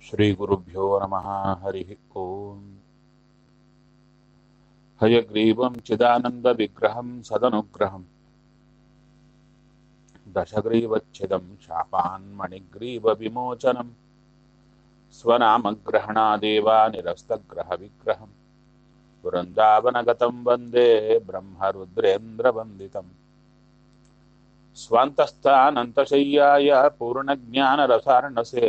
श्रीगुरुभ्यो नमः हरिः ओम् हयग्रीवं चिदानन्दविग्रहं सदनुग्रहम् दशग्रीवच्छिदं शापान्मणिग्रीवविमोचनम् स्वनामग्रहणादेवा निरस्तग्रहविग्रहम् वृन्दावनगतं वन्दे ब्रह्मरुद्रेन्द्रवन्दितम् स्वान्तस्थानन्तशय्याय पूर्णज्ञानरसार्णसे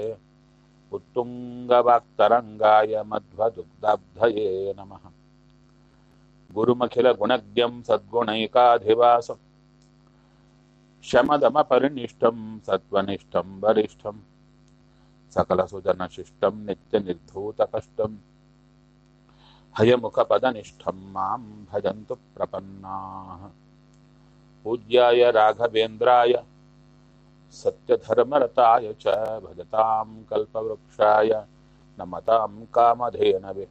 उत्तुङ्गवाक्तरङ्गाय मध्वदुग्धब्धये नमः गुरुमखिलगुणज्ञं सद्गुणैकाधिवासं शमदमपरिनिष्टं सत्त्वनिष्ठं वरिष्ठं सकलसुजनशिष्टं नित्यनिर्धूतकष्टं हयमुखपदनिष्ठं मां भजन्तु प्रपन्नाः पूज्याय राघवेन्द्राय सत्यधर्मरताय च भजतां कल्पवृक्षाय नमतां कामधेनवे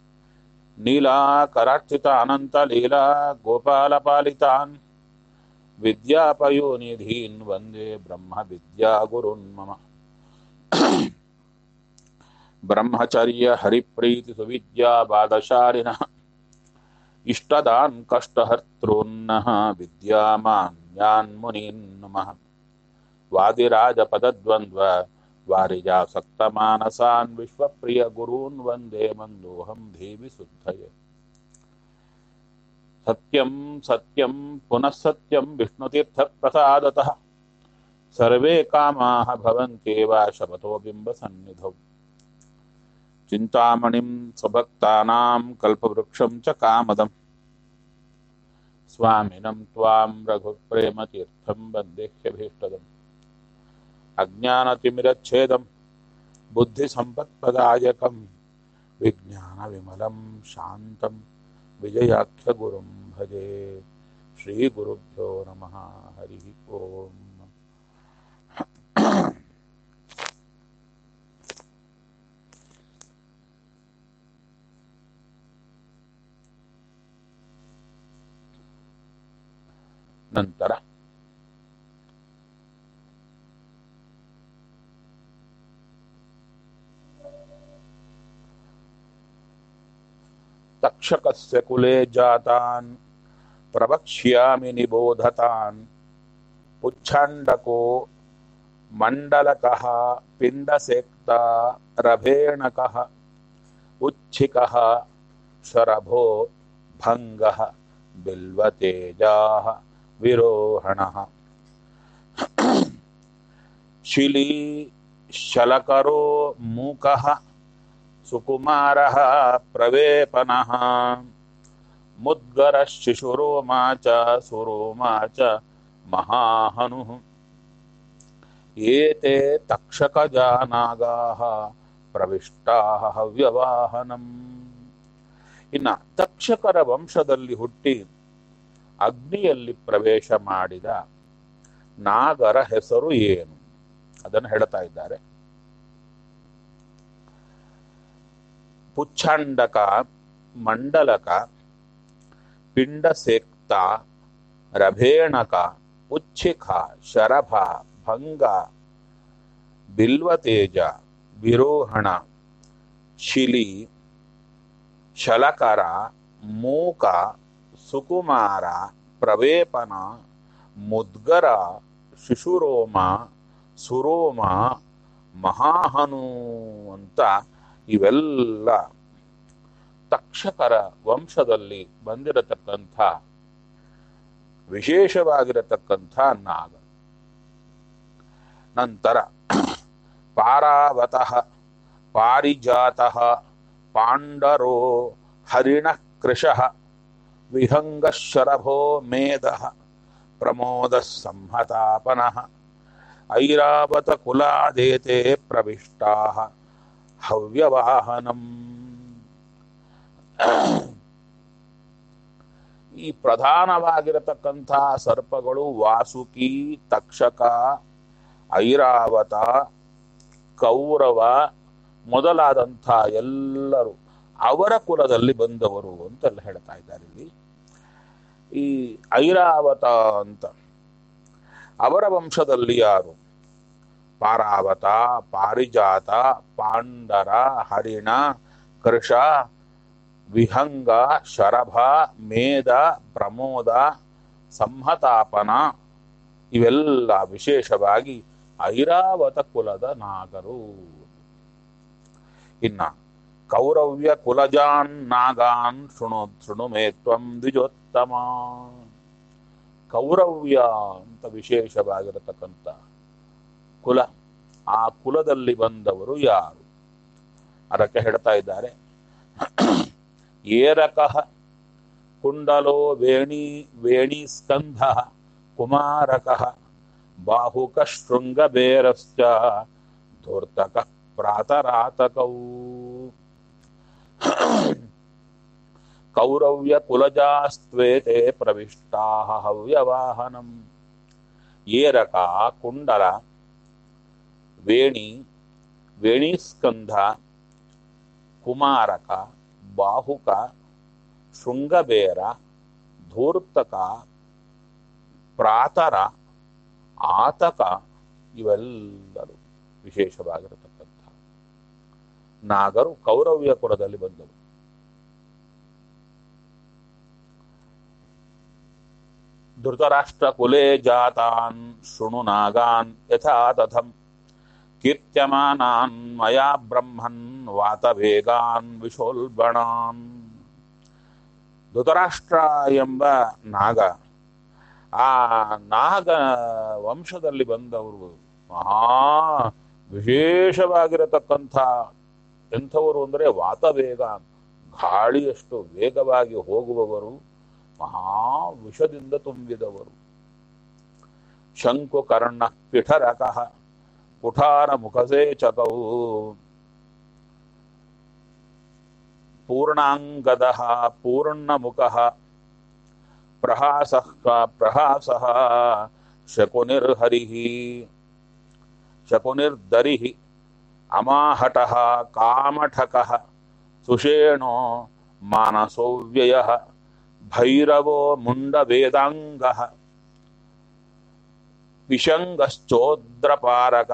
नीलाकरार्चितानन्तलीला गोपालपालितान् विद्यापयोनिधीन् वन्दे ब्रह्मविद्यागुरुन् मम ब्रह्मचर्यहरिप्रीतिसुविद्याबादशालिनः इष्टदान् कष्टहर्तॄन्नः विद्यामान्यान्मुनीन् नमः वादिराजपदद्वन्द्व वारिजासक्तमानसान् विश्वप्रियगुरून् वन्दे मन्दोऽहं देवि शुद्धये सत्यं सत्यं पुनः सत्यं विष्णुतीर्थप्रसादतः सर्वे कामाः भवन्त्येव शपथो बिम्बसन्निधौ चिन्तामणिं स्वभक्तानां कल्पवृक्षं च कामदम् स्वामिनं त्वां रघुप्रेमतीर्थं वन्देह्यभीष्टदम् अज्ञानतिमिरच्छेदं बुद्धिसम्पत्प्रदायकं विज्ञानविमलं शान्तं विजयाख्यगुरुं भजे श्रीगुरुभ्यो नमः हरिः ओम् ನಂತರ तक्षकस्य कुले जातान् प्रवक्ष्यामि निबोधतान् पुच्छाण्डको मण्डलकः पिण्डसेक्ता रभेणकः उच्छिकः शरभो भङ्गः बिल्वतेजाः विरोहणः शिली शलकरो मूकः सुकुमारः प्रवेपनः मुद्गरः शिशुरोमा च सुरोमा च महाहनुः एते तक्षकजानागाः ಪ್ರವಿಷ್ಟಾಹ ಹವ್ಯವಾಹನಂ ಇನ್ನ ತಕ್ಷಕರ ವಂಶದಲ್ಲಿ ಹುಟ್ಟಿ ಅಗ್ನಿಯಲ್ಲಿ ಪ್ರವೇಶ ಮಾಡಿದ ನಾಗರ ಹೆಸರು ಏನು ಅದನ್ನು ಹೇಳ್ತಾ ಇದ್ದಾರೆ ಪುಚ್ಛಾಂಡಕ ಮಂಡಲಕ ಪಿಂಡಸೇಕ್ತ ರಭೇಣಕ ಉಚ್ಛಿಖ ಶರಭ ಭಂಗ ಬಿಲ್ವತೇಜ ವಿರೋಹಣ ಶಿಲಿ ಶಲಕರ ಮೂಕ ಸುಕುಮಾರ ಪ್ರವೇಪನ ಮುದ್ಗರ ಶಿಶುರೋಮ ಸುರೋಮ ಮಹಾಹನು ಅಂತ ಇವೆಲ್ಲ ತಕ್ಷಕರ ವಂಶದಲ್ಲಿ ಬಂದಿರತಕ್ಕಂಥ ವಿಶೇಷವಾಗಿರತಕ್ಕಂಥ ನಾಗ ನಂತರ ಪಾರಾವತಃ ಪಾರಿಜಾತಃ ಪಾಂಡರೋ ಹರಿಣಃ ಕೃಶಃ ವಿಹಂಗಶರಭೋ ಮೇಧಃ ಪ್ರಮೋದಃ ಸಂಹತಾಪನಃ ಐರಾವತ ಕುಲಾದೇತೆ ಪ್ರವಿಷ್ಟಾಃ ಹವ್ಯವಾಹನಂ ಈ ಪ್ರಧಾನವಾಗಿರತಕ್ಕಂಥ ಸರ್ಪಗಳು ವಾಸುಕಿ ತಕ್ಷಕ ಐರಾವತ ಕೌರವ ಮೊದಲಾದಂಥ ಎಲ್ಲರೂ ಅವರ ಕುಲದಲ್ಲಿ ಬಂದವರು ಅಂತೆಲ್ಲ ಹೇಳ್ತಾ ಇದ್ದಾರೆ ಇಲ್ಲಿ ಈ ಐರಾವತ ಅಂತ ಅವರ ವಂಶದಲ್ಲಿ ಯಾರು ಪಾರಾವತ ಪಾರಿಜಾತ ಪಾಂಡರ ಹರಿಣ ಕೃಷ ವಿಹಂಗ ಶರಭ ಮೇಧ ಪ್ರಮೋದ ಸಂಹತಾಪನ ಇವೆಲ್ಲ ವಿಶೇಷವಾಗಿ ಐರಾವತ ಕುಲದ ನಾಗರು ಇನ್ನ ಕೌರವ್ಯ ಕುಲಜಾನ್ ನಾಗಾನ್ ಶೃಣು ಶೃಣು ಮೇ ತ್ವಂ ದ್ವಿಜೋತ್ತಮ ಕೌರವ್ಯ ಅಂತ ವಿಶೇಷವಾಗಿರತಕ್ಕಂಥ ಕುಲ ಆ ಕುಲದಲ್ಲಿ ಬಂದವರು ಯಾರು ಅದಕ್ಕೆ ಹೇಳ್ತಾ ಇದ್ದಾರೆ ಏರಕಃ ಕುಂಡಲೋ ವೇಣಿ ವೇಣಿ ಸ್ಕಂಧ ಕುಮಾರಕಃ ಬಾಹುಕ ಶೃಂಗಬೇರಶ್ಚ ಧೂರ್ತಕ ಪ್ರಾತರಾತಕೌ ಕೌರವ್ಯ ಕುಲಜಾಸ್ತ್ವೇತೆ ಪ್ರವಿಷ್ಟಾ ಹವ್ಯವಾಹನಂ ಏರಕ ಕುಂಡಲ ವೇಣಿ ವೇಣಿಸ್ಕಂಧ ಕುಮಾರಕ ಬಾಹುಕ ಶೃಂಗಬೇರ ಧೂರ್ತಕ ಪ್ರಾತರ ಆತಕ ಇವೆಲ್ಲರೂ ವಿಶೇಷವಾಗಿರತಕ್ಕಂಥ ನಾಗರು ಕೌರವ್ಯ ಕುಲದಲ್ಲಿ ಬಂದರು ಧೃತರಾಷ್ಟ್ರ ಕುಲೇ ಜಾತಾನ್ ಶೃಣು ನಾಗಾನ್ ಯಥಾ ತಥಂ ಕೀರ್ತ್ಯಮಾನಾನ್ ಮಯಾ ಬ್ರಹ್ಮನ್ ವಾತವೇಗಾನ್ ವಿಶೋಲ್ಬಣಾನ್ ಧೃತರಾಷ್ಟ್ರ ಎಂಬ ನಾಗ ಆ ನಾಗ ವಂಶದಲ್ಲಿ ಬಂದವರು ಮಹಾ ವಿಶೇಷವಾಗಿರತಕ್ಕಂಥ ಎಂಥವರು ಅಂದರೆ ವಾತವೇಗ ಗಾಳಿಯಷ್ಟು ವೇಗವಾಗಿ ಹೋಗುವವರು ಮಹಾ ವಿಷದಿಂದ ತುಂಬಿದವರು ಶಂಕು ಕರ್ಣ ಪಿಠರಕಃ ಕುಠಾರ ಮುಖಸೇಚಕವು ಪೂರ್ಣಾಂಗದ ಪೂರ್ಣಮುಖ ಪ್ರಹಾಸ ಪ್ರಹಾಸ ಶಕುನಿರ್ಹರಿ ಶಕುನಿರ್ದರಿ ಅಮಾಹಟ ಕಾಮಠಕ ಸುಷೇಣೋ ಮಾನಸೋವ್ಯಯ ಭೈರವೋ ಮುಂಡವೇದಾಂಗ ವಿಷಂಗಶ್ಚೋದ್ರಪಾರಕ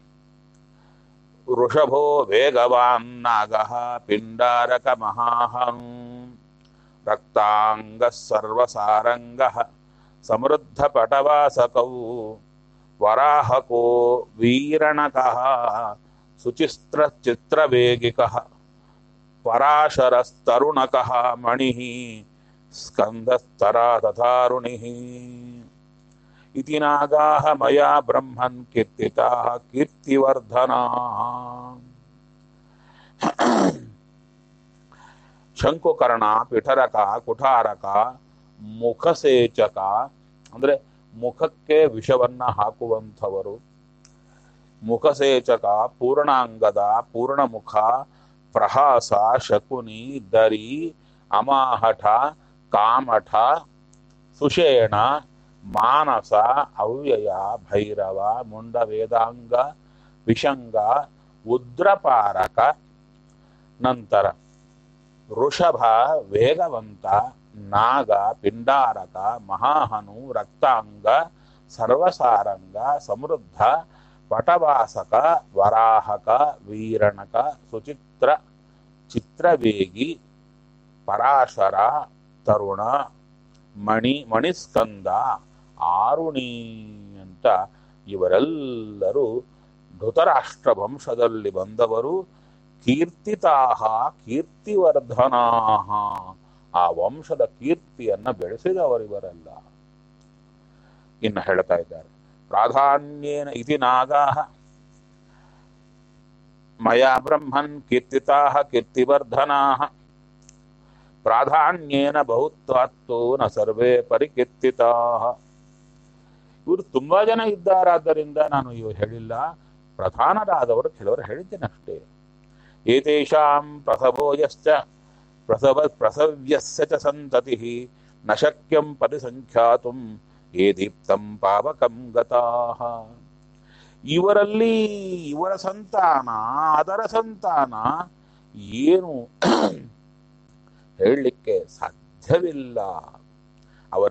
ವೃಷಭೋ ವೇಗವಾನ್ನಾಗ ಪಿಂಡಾರಕ ಮಹಾಹಂ ರಕ್ತಾಂಗ ಸರ್ವಸಾರಂಗ ಸಮೃದ್ಧ ಪಟವಾಸಕೌ ವರಾಹಕೋ ವೀರಣಕಃ ಸುಚಿಸ್ತ್ರ ಚಿತ್ರವೇಗಿಕಃ ಪರಾಶರಸ್ತರುಣಕಃ ಮಣಿಃ ಸ್ಕಂದಸ್ತರಾ ತಥಾರುಣಿಃ ಇತಿ ನಾಗಾಃ ಮಯಾ ಬ್ರಹ್ಮನ್ ಕೀರ್ತಿತಾಃ ಕೀರ್ತಿವರ್ಧನಾಃ ಶಂಕುಕರ್ಣ ಪಿಠರಕ ಕುಠಾರಕ ಮುಖಸೇಚಕ ಅಂದ್ರೆ ಮುಖಕ್ಕೆ ವಿಷವನ್ನ ಹಾಕುವಂಥವರು ಮುಖಸೇಚಕ ಪೂರ್ಣಾಂಗದ ಪೂರ್ಣಮುಖ ಪ್ರಹಾಸ ಶಕುನಿ ದರಿ ಅಮಾಹಠ ಕಾಮಠ ಸುಷೇಣ ಮಾನಸ ಅವ್ಯಯ ಭೈರವ ಮುಂಡ ವೇದಾಂಗ ವಿಷಂಗ ಉದ್ರಪಾರಕ ನಂತರ ವೃಷಭ ವೇಗವಂತ ನಾಗ ಪಿಂಡಾರಕ ಮಹಾಹನು ರಕ್ತಾಂಗ ಸರ್ವಸಾರಂಗ ಸಮೃದ್ಧ ಪಟವಾಸಕ ವರಾಹಕ ವೀರಣಕ ಸುಚಿತ್ರ ಚಿತ್ರವೇಗಿ ಪರಾಶರ ತರುಣ ಮಣಿ ಮಣಿಸ್ಕಂದ ಆರುಣಿ ಅಂತ ಇವರೆಲ್ಲರೂ ಧೃತರಾಷ್ಟ್ರ ವಂಶದಲ್ಲಿ ಬಂದವರು ಕೀರ್ತಿತಾಹ ಕೀರ್ತಿವರ್ಧನಾಹ ಆ ವಂಶದ ಕೀರ್ತಿಯನ್ನ ಬೆಳೆಸಿದವರಿವರೆಲ್ಲ ಇನ್ನು ಹೇಳ್ತಾ ಇದ್ದಾರೆ ಪ್ರಾಧಾನ್ಯೇನ ಇತಿ ನಾಗಾಹ ಮಯಾ ಬ್ರಹ್ಮನ್ ಕೀರ್ತಿತಾಹ ಕೀರ್ತಿವರ್ಧನಾಹ ಪ್ರಾಧಾನ್ಯೇನ ಬಹುತ್ವಾತ್ತು ನ ಸರ್ವೇ ಪರಿಕೀರ್ತಿತಾಹ ಇವರು ತುಂಬಾ ಜನ ಇದ್ದಾರಾದ್ದರಿಂದ ನಾನು ಇವರು ಹೇಳಿಲ್ಲ ಪ್ರಧಾನರಾದವರು ಕೆಲವರು ಹೇಳಿದ್ದೇನೆ ಅಷ್ಟೇ ಏತೇಷಾಂ ಪ್ರಸವೋಯಶ್ಚ ಪ್ರಸವ ಪ್ರಸವ್ಯಸ್ಯ ಚ ಸಂತತಿ ನ ಶಕ್ಯಂ ಪರಿಸಂಖ್ಯಾತುಂ ಏ ದೀಪ್ತಂ ಪಾವಕಂ ಗತಾಹ ಇವರಲ್ಲಿ ಇವರ ಸಂತಾನ ಅದರ ಸಂತಾನ ಏನು ಹೇಳಲಿಕ್ಕೆ ಸಾಧ್ಯವಿಲ್ಲ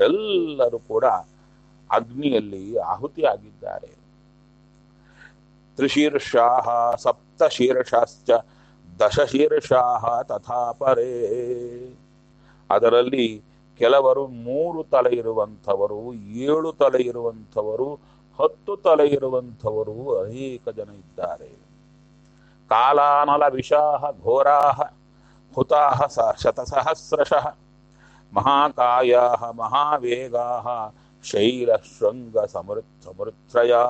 ಅವರೆಲ್ಲರೂ ಕೂಡ ಅಗ್ನಿಯಲ್ಲಿ ಆಹುತಿಯಾಗಿದ್ದಾರೆ ತ್ರಿಶೀರ್ಷಾಃ ಸಪ್ತಶೀರ್ಷಾಶ್ಚ ದಶಶೀರ್ಷಾಃ ತಥಾ ಪರೇ ಅದರಲ್ಲಿ ಕೆಲವರು ಮೂರು ತಲೆ ಇರುವಂಥವರು ಏಳು ತಲೆ ಇರುವಂಥವರು ಹತ್ತು ತಲೆ ಇರುವಂಥವರು ಅನೇಕ ಜನ ಇದ್ದಾರೆ ಕಾಲಾನಲ ವಿಷಾಹ ಘೋರಾಹ ಹುತಾಹ ಸ ಶತಸಹಸ್ರಶಃ ಮಹಾಕಾಯಾಹ ಮಹಾವೇಗಾಹ ಶೈಲಶೃಂಗ ಸಮೃತ್ ಸಮೃತ್ರಯಾ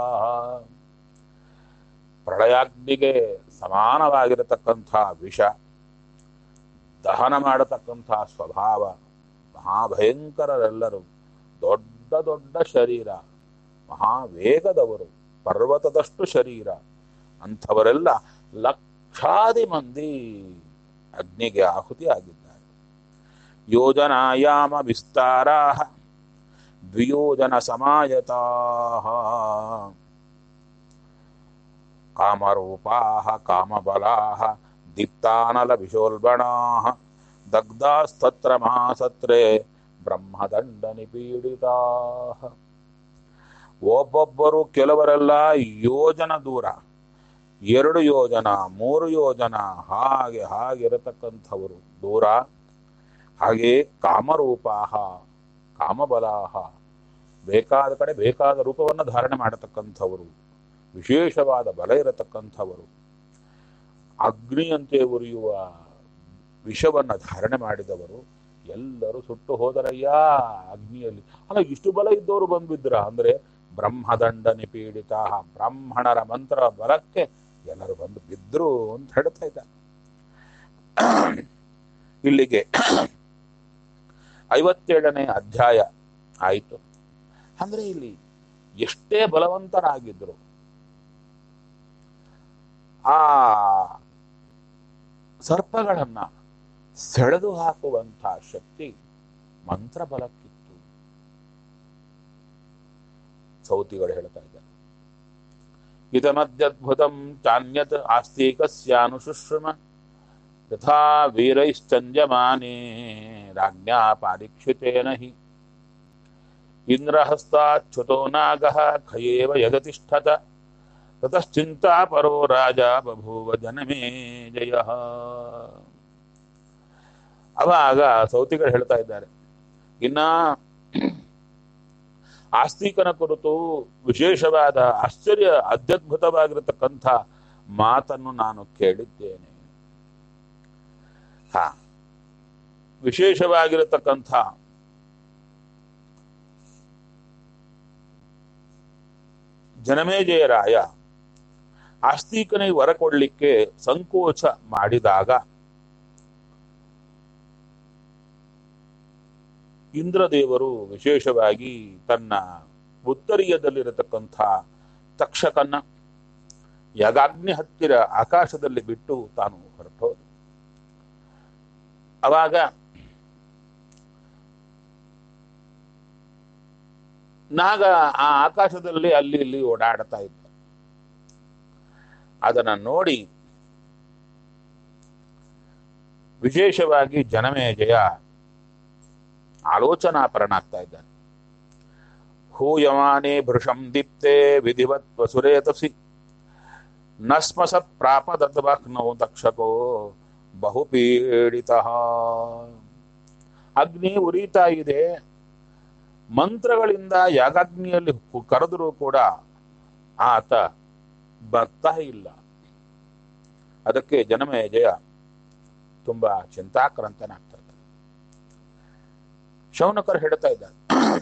ಪ್ರಳಯಾಗ್ನಿಗೆ ಸಮಾನವಾಗಿರತಕ್ಕಂಥ ವಿಷ ದಹನ ಮಾಡತಕ್ಕಂಥ ಸ್ವಭಾವ ಮಹಾಭಯಂಕರರೆಲ್ಲರೂ ದೊಡ್ಡ ದೊಡ್ಡ ಶರೀರ ಮಹಾವೇಗದವರು ಪರ್ವತದಷ್ಟು ಶರೀರ ಅಂಥವರೆಲ್ಲ ಲಕ್ಷಾದಿ ಮಂದಿ ಅಗ್ನಿಗೆ ಆಹುತಿ ಆಗಿದ್ದಾರೆ ಯೋಜನಾಯಾಮ ವಿಸ್ತಾರಾ ದ್ವಿಯೋಜನ ಸಮಾಯತಾ ಕಾಮರೂಪಾ ಕಾಮಬಲಾ ದೀಪ್ತಾನಲ ವಿಶೋಲ್ಬಣಾ ದಗ್ಧಾಸ್ತತ್ರ ಮಹಾಸತ್ರೆ ಬ್ರಹ್ಮದಂಡ ನಿಪೀಡಿತಾ ಒಬ್ಬೊಬ್ಬರು ಕೆಲವರೆಲ್ಲ ಯೋಜನ ದೂರ ಎರಡು ಯೋಜನ ಮೂರು ಯೋಜನ ಹಾಗೆ ಹಾಗೆ ಇರತಕ್ಕಂಥವರು ದೂರ ಹಾಗೆ ಕಾಮರೂಪಾಹ ಕಾಮಬಲಾಹ ಬೇಕಾದ ಕಡೆ ಬೇಕಾದ ರೂಪವನ್ನು ಧಾರಣೆ ಮಾಡತಕ್ಕಂಥವರು ವಿಶೇಷವಾದ ಬಲ ಇರತಕ್ಕಂಥವರು ಅಗ್ನಿಯಂತೆ ಉರಿಯುವ ವಿಷವನ್ನು ಧಾರಣೆ ಮಾಡಿದವರು ಎಲ್ಲರೂ ಸುಟ್ಟು ಹೋದರಯ್ಯ ಅಗ್ನಿಯಲ್ಲಿ ಅಲ್ಲ ಇಷ್ಟು ಬಲ ಇದ್ದವರು ಬಂದ್ಬಿದ್ರ ಅಂದ್ರೆ ಬ್ರಹ್ಮದಂಡ ನಿಪೀಡಿತ ಬ್ರಾಹ್ಮಣರ ಮಂತ್ರ ಬಲಕ್ಕೆ ಎಲ್ಲರೂ ಬಂದು ಬಿದ್ರು ಅಂತ ಹೇಳ್ತಾ ಇದ್ದ ಇಲ್ಲಿಗೆ ಐವತ್ತೇಳನೇ ಅಧ್ಯಾಯ ಆಯಿತು ಅಂದ್ರೆ ಇಲ್ಲಿ ಎಷ್ಟೇ ಬಲವಂತರಾಗಿದ್ರು ಆ ಸರ್ಪಗಳನ್ನ ಸೆಳೆದು ಹಾಕುವಂತ ಶಕ್ತಿ ಮಂತ್ರ ಬಲಕ್ಕಿತ್ತು ಸೌತಿಗಳು ಹೇಳ್ತಾ ಇದ್ದಾರೆ ಇದಮದ್ಯದ್ಭುತಂ ಚಾನ್ಯತ್ ಆಸ್ತಿಕಸ್ಯಾನುಶುಶ್ರಮ ಯಥಾ ವೀರೈಶ್ಚಂದ್ಯಮಾನೇ ರಾಜ್ಞಾ ಪಾರೀಕ್ಷಿತೇನ ಹಿ ಇಂದ್ರಹಸ್ತಾಚ್ಯುತೋ ನಾಗಃ ಖಯೇವ ಯಗತಿಷ್ಠತ ತತಶ್ಚಿಂತಾ ಪರೋ ರಾಜ ಬಭೂವ ಜನಮೇ ಜಯ ಅವಾಗ ಸೌತಿಗಳು ಹೇಳ್ತಾ ಇದ್ದಾರೆ ಇನ್ನ ಆಸ್ತಿಕನ ಕುರಿತು ವಿಶೇಷವಾದ ಆಶ್ಚರ್ಯ ಅತ್ಯದ್ಭುತವಾಗಿರತಕ್ಕಂಥ ಮಾತನ್ನು ನಾನು ಕೇಳಿದ್ದೇನೆ ಹಾ ವಿಶೇಷವಾಗಿರತಕ್ಕಂಥ ಜನಮೇಜಯರಾಯ ಆಸ್ತಿಕನಿಗೆ ವರ ಕೊಡ್ಲಿಕ್ಕೆ ಸಂಕೋಚ ಮಾಡಿದಾಗ ಇಂದ್ರದೇವರು ವಿಶೇಷವಾಗಿ ತನ್ನ ಉತ್ತರೀಯದಲ್ಲಿರತಕ್ಕಂಥ ತಕ್ಷಕನ್ನ ಯಗಾಗ್ನಿ ಹತ್ತಿರ ಆಕಾಶದಲ್ಲಿ ಬಿಟ್ಟು ತಾನು ಹೊರಟೋದು ಅವಾಗ ನಾಗ ಆ ಆಕಾಶದಲ್ಲಿ ಅಲ್ಲಿ ಇಲ್ಲಿ ಓಡಾಡ್ತಾ ಇದ್ದ ಅದನ್ನ ನೋಡಿ ವಿಶೇಷವಾಗಿ ಜನಮೇಜಯ ಆಲೋಚನಾಪರನಾಗ್ತಾ ಇದ್ದಾನೆ ಹೂಯಮಾನೇ ಭೃಶಂ ದೀಪ್ತೆ ವಿಧಿವತ್ ವಸುರೇತಸಿ ನಸ್ಮಸ ಪ್ರಾಪದತ್ವಕ್ನೌ ತಕ್ಷಕೋ ಬಹುಪೀಡಿತ ಅಗ್ನಿ ಉರಿತಾ ಇದೆ ಮಂತ್ರಗಳಿಂದ ಯಾಗಾಗ್ನಿಯಲ್ಲಿ ಕರೆದರೂ ಕೂಡ ಆತ ಬರ್ತಾ ಇಲ್ಲ ಅದಕ್ಕೆ ಜನಮೇಜಯ ತುಂಬಾ ಚಿಂತಾಕ್ರಾಂತನಾಗ್ತಾ ಇದ್ದಾನೆ ಶೌನಕರು ಹೇಳ್ತಾ ಇದ್ದಾರೆ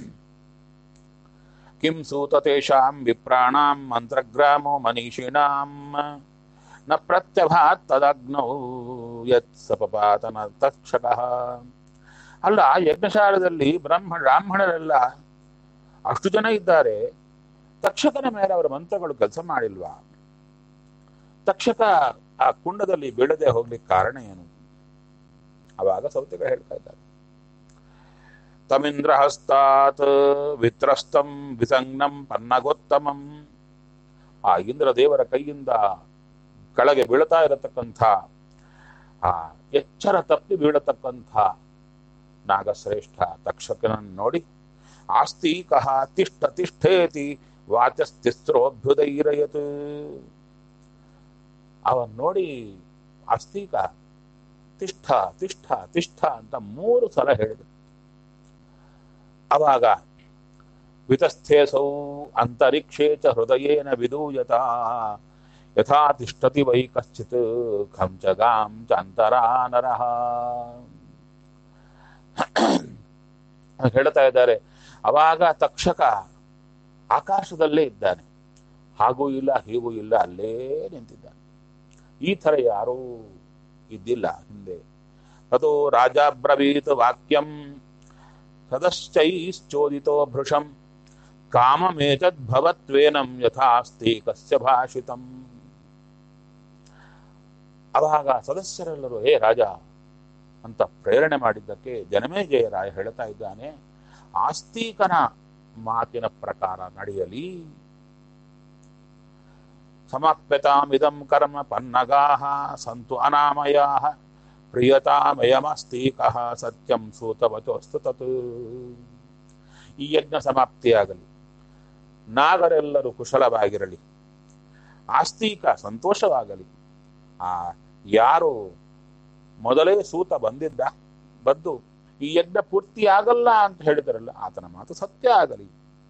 ಕಿಂ ಸೂತ ತೇಷಾಂ ವಿಪ್ರಾಣಾಂ ಮಂತ್ರಗ್ರಾಮೋ ಮನೀಷಿಣಾಂ ನ ಪ್ರತ್ಯಭಾತ್ ತದಗ್ನೌ ಯತ್ ಸಪಪಾತನ ತಕ್ಷಕಃ ಅಲ್ಲ ಯಜ್ಞಶಾಲದಲ್ಲಿ ಬ್ರಹ್ಮ ಬ್ರಾಹ್ಮಣರೆಲ್ಲ ಅಷ್ಟು ಜನ ಇದ್ದಾರೆ ತಕ್ಷಕನ ಮೇಲೆ ಅವರ ಮಂತ್ರಗಳು ಕೆಲಸ ಮಾಡಿಲ್ವಾ ತಕ್ಷಕ ಆ ಕುಂಡದಲ್ಲಿ ಬೀಳದೆ ಹೋಗ್ಲಿಕ್ಕೆ ಕಾರಣ ಏನು ಅವಾಗ ಸೌತಿಗಳು ಹೇಳ್ತಾ ಇದ್ದಾರೆ ತಮಿಂದ್ರ ಹಸ್ತಾತ್ ವಿತ್ರಸ್ತಂ ವಿಸಂಗ್ನಂ ಪನ್ನಗೋತ್ತಮಂ ಆ ಇಂದ್ರ ದೇವರ ಕೈಯಿಂದ ಕೆಳಗೆ ಬೀಳ್ತಾ ಇರತಕ್ಕಂಥ ಆ ಎಚ್ಚರ ತಪ್ಪಿ ಬೀಳತಕ್ಕಂಥ ನಾಗಶ್ರೇಷ್ಠ ತಕ್ಷಕನನ್ನು ನೋಡಿ ಆಸ್ತೀಕಃ ತಿಷ್ಠ ತಿಷ್ಠೇತಿ ವಾಚಸ್ತಿಸ್ರೋಭ್ಯುದೈರಯತ್ ಅವನ್ ನೋಡಿ ಅಸ್ತಿಕ ತಿಷ್ಠ ತಿಷ್ಠ ತಿಷ್ಠ ಅಂತ ಮೂರು ಸಲ ಹೇಳಿದ್ರು ಅವಾಗ ವಿತಸ್ಥೇಸೌ ಅಂತರಿಕ್ಷೇ ಚ ಹೃದಯೇನ ವಿದೂಯತ ಯಥಾ ತಿಷ್ಠತಿ ವೈ ಕಶ್ಚಿತ್ ಖಂ ಚ ಗಾಂ ಚ ಅಂತರಾ ನರಃ ಹೇಳ್ತಾ ಇದ್ದಾರೆ ಅವಾಗ ತಕ್ಷಕ ಆಕಾಶದಲ್ಲೇ ಇದ್ದಾನೆ ಹಾಗೂ ಇಲ್ಲ ಹೀಗೂ ಇಲ್ಲ ಅಲ್ಲೇ ನಿಂತಿದ್ದಾನೆ ಈ ಥರ ಯಾರೂ ಇದ್ದಿಲ್ಲ ಹಿಂದೆ ಅದು ರಾಜಾಬ್ರವೀತ್ ವಾಕ್ಯಂ ಸದಶ್ಚೈಶ್ಚೋದಿತೋ ಭೃಶಂ ಕಾಮಮೇತದ್ಭವತ್ವೇನಂ ಯಥಾಸ್ತಿ ಕಸ್ಯ ಭಾಷಿತಂ ಅವಾಗ ಸದಸ್ಯರೆಲ್ಲರೂ ಹೇ ರಾಜ ಅಂತ ಪ್ರೇರಣೆ ಮಾಡಿದ್ದಕ್ಕೆ ಜನಮೇಜಯ ರಾಯ ಹೇಳ್ತಾ ಇದ್ದಾನೆ ಆಸ್ತಿಕನ ಮಾತಿನ ಪ್ರಕಾರ ನಡೆಯಲಿ ಸಮಾಪ್ಯತಾಮಿದಂ ಕರ್ಮ ಪನ್ನಗಾಹ ಸಂತು ಅನಾಮಯಾಹ ಪ್ರಿಯತಾಮಯಮಸ್ತೀಕಃ ಸತ್ಯಂ ಸೂತವಚೋಸ್ತು ತತ್ ಈ ಯಜ್ಞ ಸಮಾಪ್ತಿಯಾಗಲಿ ನಾಗರೆಲ್ಲರೂ ಕುಶಲವಾಗಿರಲಿ ಆಸ್ತಿಕ ಸಂತೋಷವಾಗಲಿ ಆ ಯಾರು ಮೊದಲೇ ಸೂತ ಬಂದಿದ್ದ ಬದ್ದು ಈ ಯಜ್ಞ ಪೂರ್ತಿ ಆಗಲ್ಲ ಅಂತ ಹೇಳಿದ್ರಲ್ಲ ಆತನ ಮಾತು ಸತ್ಯ ಆಗಲಿ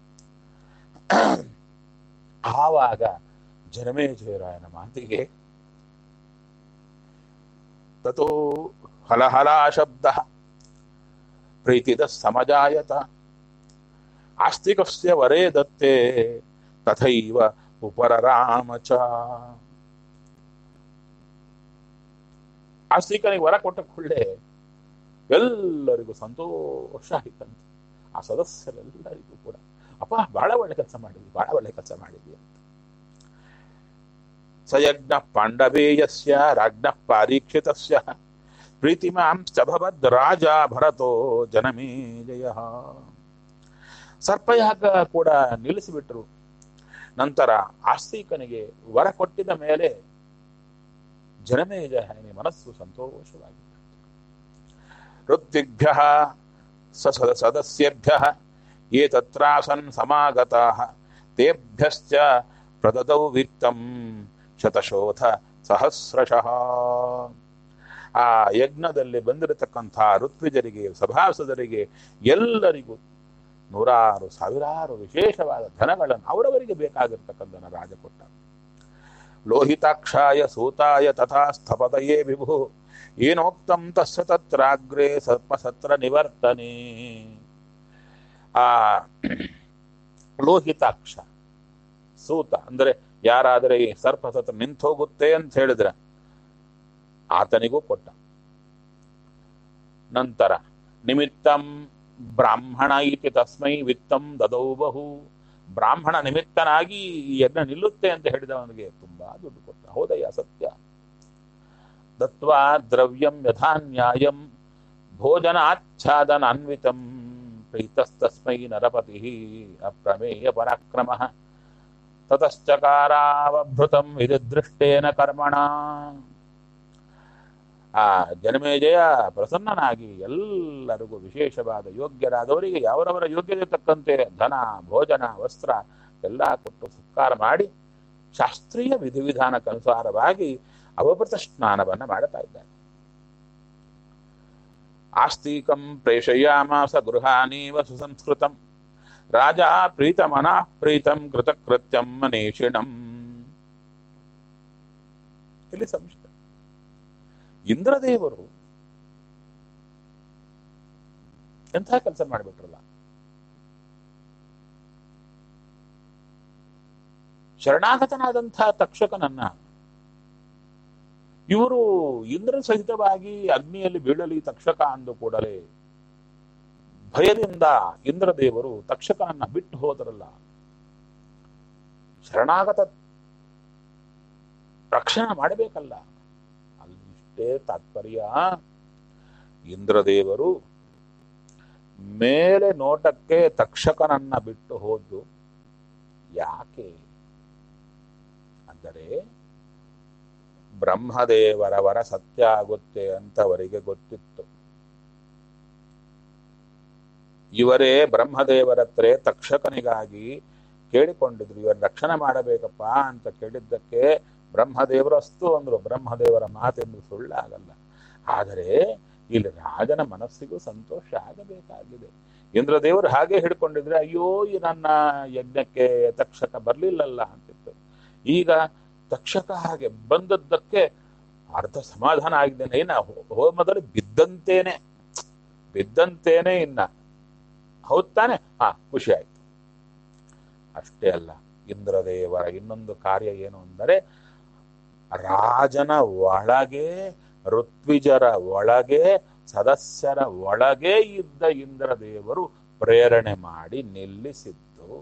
ಆವಾಗ ಜನಮೇಜಯರಾಯನ ಮಾತಿಗೆ ತಥೋ ಹಲಹಲ ಶಬ್ದ ಪ್ರೀತಿದ ಸಮಜಾಯತ ಆಸ್ತಿಕಸ್ಯ ವರೇ ದತ್ತೇ ತಥೈವ ಉಪರರಾಮ ಚ ಆಸ್ತಿಕನಿಗೆ ವರ ಕೊಟ್ಟ ಕೂಡಲೇ ಎಲ್ಲರಿಗೂ ಸಂತೋಷ ಆಯ್ತಂತೆ ಆ ಸದಸ್ಯರೆಲ್ಲರಿಗೂ ಕೂಡ ಅಪ್ಪ ಬಹಳ ಒಳ್ಳೆ ಕೆಲಸ ಮಾಡಿದ್ವಿ ಬಹಳ ಒಳ್ಳೆ ಕೆಲಸ ಮಾಡಿದ್ವಿ ಅಂತ ಸಯಜ್ಞ ಪಾಂಡವೇಯಸ್ಯ ರಾಜ್ಞ ಪಾರೀಕ್ಷಿತಸ್ಯ ಪ್ರೀತಿಮಾಂಶ್ಚಭವದ್ ರಾಜ ಭರತೋ ಜನಮೇಜಯ ಸರ್ಪಯಾಗ ಕೂಡ ನಿಲ್ಲಿಸಿಬಿಟ್ರು ನಂತರ ಆಸ್ತಿಕನಿಗೆ ವರ ಕೊಟ್ಟಿದ ಮೇಲೆ ಜನಮೇಜಯನ ಮನಸ್ಸು ಸಂತೋಷವಾಗಿತ್ತು ಋತ್ವಿಭ್ಯ ಸಸದ ಸದಸ್ಯೇಭ್ಯ ಯೇ ತತ್ರಾಸನ್ ಸಮಾಗತಾಃ ತೇಭ್ಯಶ್ಚ ಪ್ರದದೌ ವಿತ್ತಂ ಶತಶೋಧ ಸಹಸ್ರಶಃ ಆ ಯಜ್ಞದಲ್ಲಿ ಬಂದಿರತಕ್ಕಂಥ ಋತ್ವಿಜರಿಗೆ ಸಭಾಸದರಿಗೆ ಎಲ್ಲರಿಗೂ ನೂರಾರು ಸಾವಿರಾರು ವಿಶೇಷವಾದ ಧನಗಳನ್ನು ಅವರವರಿಗೆ ಬೇಕಾಗಿರ್ತಕ್ಕಂಥ ರಾಜ ಕೊಟ್ಟ ಲೋಹಿತಾಕ್ಷಾಯ ಸೂತಾಯ ತಥಾ ಸ್ಥಪತಯೇ ವಿಭು ಏನೋಕ್ತಂ ತಸ್ಯ ತತ್ರಾಗ್ರೇ ಸರ್ಪಸತ್ರ ನಿವರ್ತನೆ ಆ ಲೋಹಿತಾಕ್ಷ ಸೂತ ಅಂದ್ರೆ ಯಾರಾದರೆ ಈ ಸರ್ಪಸತ್ರ ನಿಂತು ಹೋಗುತ್ತೆ ಅಂತ ಹೇಳಿದ್ರೆ ಆತನಿಗೂ ಕೊಟ್ಟ ನಂತರ ನಿಮಿತ್ತಂ ಬ್ರಾಹ್ಮಣ ಇತಿ ತಸ್ಮೈ ವಿತ್ತಂ ದದೌ ಬಹು ಬ್ರಾಹ್ಮಣ ನಿಮಿತ್ತನಾಗಿ ಈ ಯಜ್ಞ ನಿಲ್ಲುತ್ತೆ ಅಂತ ಹೇಳಿದವನಿಗೆ ತುಂಬಾ ದುಡ್ಡು ಕೊಟ್ಟ ಹೌದಯ್ಯ ಸತ್ಯ ದತ್ವಾ ದ್ರವ್ಯಂ ಯಥಾ ನ್ಯಾಯಂ ಭೋಜನಾಚ್ಛಾದನಾನ್ವಿತಂ ಪ್ರೀತಸ್ತಸ್ಮೈ ನರಪತಿ ಅಪ್ರಮೇಯ ಪರಾಕ್ರಮ ತತಶ್ಚಕಾರಾವಭೃತಂ ವಿದೃಷ್ಟೇನ ಕರ್ಮಣ ಆ ಜನಮೇಜಯ ಪ್ರಸನ್ನನಾಗಿ ಎಲ್ಲರಿಗೂ ವಿಶೇಷವಾದ ಯೋಗ್ಯರಾದವರಿಗೆ ಯಾವರವರ ಯೋಗ್ಯತೆ ತಕ್ಕಂತೆ ಧನ ಭೋಜನ ವಸ್ತ್ರ ಎಲ್ಲ ಕೊಟ್ಟು ಸತ್ಕಾರ ಮಾಡಿ ಶಾಸ್ತ್ರೀಯ ವಿಧಿವಿಧಾನಕ್ಕನುಸಾರವಾಗಿ ಅವಭೃತ ಸ್ನಾನವನ್ನ ಮಾಡುತ್ತಾ ಇದ್ದಾರೆ ಆಸ್ತಿಕಂ ಪ್ರೇಷಯಾಮಾಸ ಗೃಹಾನೀವ ಸುಸಂಸ್ಕೃತಂ ರಾಜ ಪ್ರೀತಮನಃ ಪ್ರೀತಂ ಕೃತಕೃತ್ಯಂ ಮನೇಷಿಣಂ ಇಲ್ಲಿ ಸಂಶಯ ಇಂದ್ರದೇವರು ಎಂಥ ಕೆಲಸ ಮಾಡಿಬಿಟ್ರಲ್ಲ ಶರಣಾಗತನಾದಂಥ ತಕ್ಷಕನನ್ನ ಇವರು ಇಂದ್ರ ಸಹಿತವಾಗಿ ಅಗ್ನಿಯಲ್ಲಿ ಬೀಳಲಿ ತಕ್ಷಕ ಅಂದು ಕೂಡಲೇ ಭಯದಿಂದ ಇಂದ್ರದೇವರು ತಕ್ಷಕನನ್ನ ಬಿಟ್ಟು ಹೋದರಲ್ಲ ಶರಣಾಗತ ರಕ್ಷಣೆ ಮಾಡಬೇಕಲ್ಲ ಅಲ್ಲಿ ಇಷ್ಟೇ ತಾತ್ಪರ್ಯ ಇಂದ್ರದೇವರು ಮೇಲೆ ನೋಟಕ್ಕೆ ತಕ್ಷಕನನ್ನ ಬಿಟ್ಟು ಹೋದ್ದು ಯಾಕೆ ಅಂದರೆ ಬ್ರಹ್ಮದೇವರ ವರ ಸತ್ಯ ಆಗುತ್ತೆ ಅಂತ ಅವರಿಗೆ ಗೊತ್ತಿತ್ತು ಇವರೇ ಬ್ರಹ್ಮದೇವರ ಹತ್ರ ತಕ್ಷಕನಿಗಾಗಿ ಕೇಳಿಕೊಂಡಿದ್ರು ಇವರ ರಕ್ಷಣೆ ಮಾಡಬೇಕಪ್ಪ ಅಂತ ಕೇಳಿದ್ದಕ್ಕೆ ಬ್ರಹ್ಮದೇವರು ಅಸ್ತು ಅಂದ್ರು ಬ್ರಹ್ಮದೇವರ ಮಾತೆಂದು ಸುಳ್ಳಾಗಲ್ಲ ಆದರೆ ಇಲ್ಲಿ ರಾಜನ ಮನಸ್ಸಿಗೂ ಸಂತೋಷ ಆಗಬೇಕಾಗಿದೆ ಇಂದ್ರದೇವರು ಹಾಗೆ ಹಿಡ್ಕೊಂಡಿದ್ರೆ ಅಯ್ಯೋ ಈ ನನ್ನ ಯಜ್ಞಕ್ಕೆ ತಕ್ಷಕ ಬರ್ಲಿಲ್ಲಲ್ಲ ಅಂತಿತ್ತು ಈಗ ತಕ್ಷಕ ಹಾಗೆ ಬಂದದ್ದಕ್ಕೆ ಅರ್ಧ ಸಮಾಧಾನ ಆಗಿದ್ದೇನೆ ಇನ್ನ ಹೋ- ಹೋಮದಲ್ಲಿ ಬಿದ್ದಂತೇನೆ ಬಿದ್ದಂತೇನೆ ಇನ್ನ ಹೌದ್ ತಾನೆ ಹಾ ಖುಷಿ ಆಯ್ತು ಅಷ್ಟೇ ಅಲ್ಲ ಇಂದ್ರದೇವರ ಇನ್ನೊಂದು ಕಾರ್ಯ ಏನು ಅಂದರೆ ರಾಜನ ಒಳಗೆ ಋತ್ವಿಜರ ಒಳಗೆ ಸದಸ್ಯರ ಒಳಗೆ ಇದ್ದ ಇಂದ್ರದೇವರು ಪ್ರೇರಣೆ ಮಾಡಿ ನಿಲ್ಲಿಸಿದ್ದು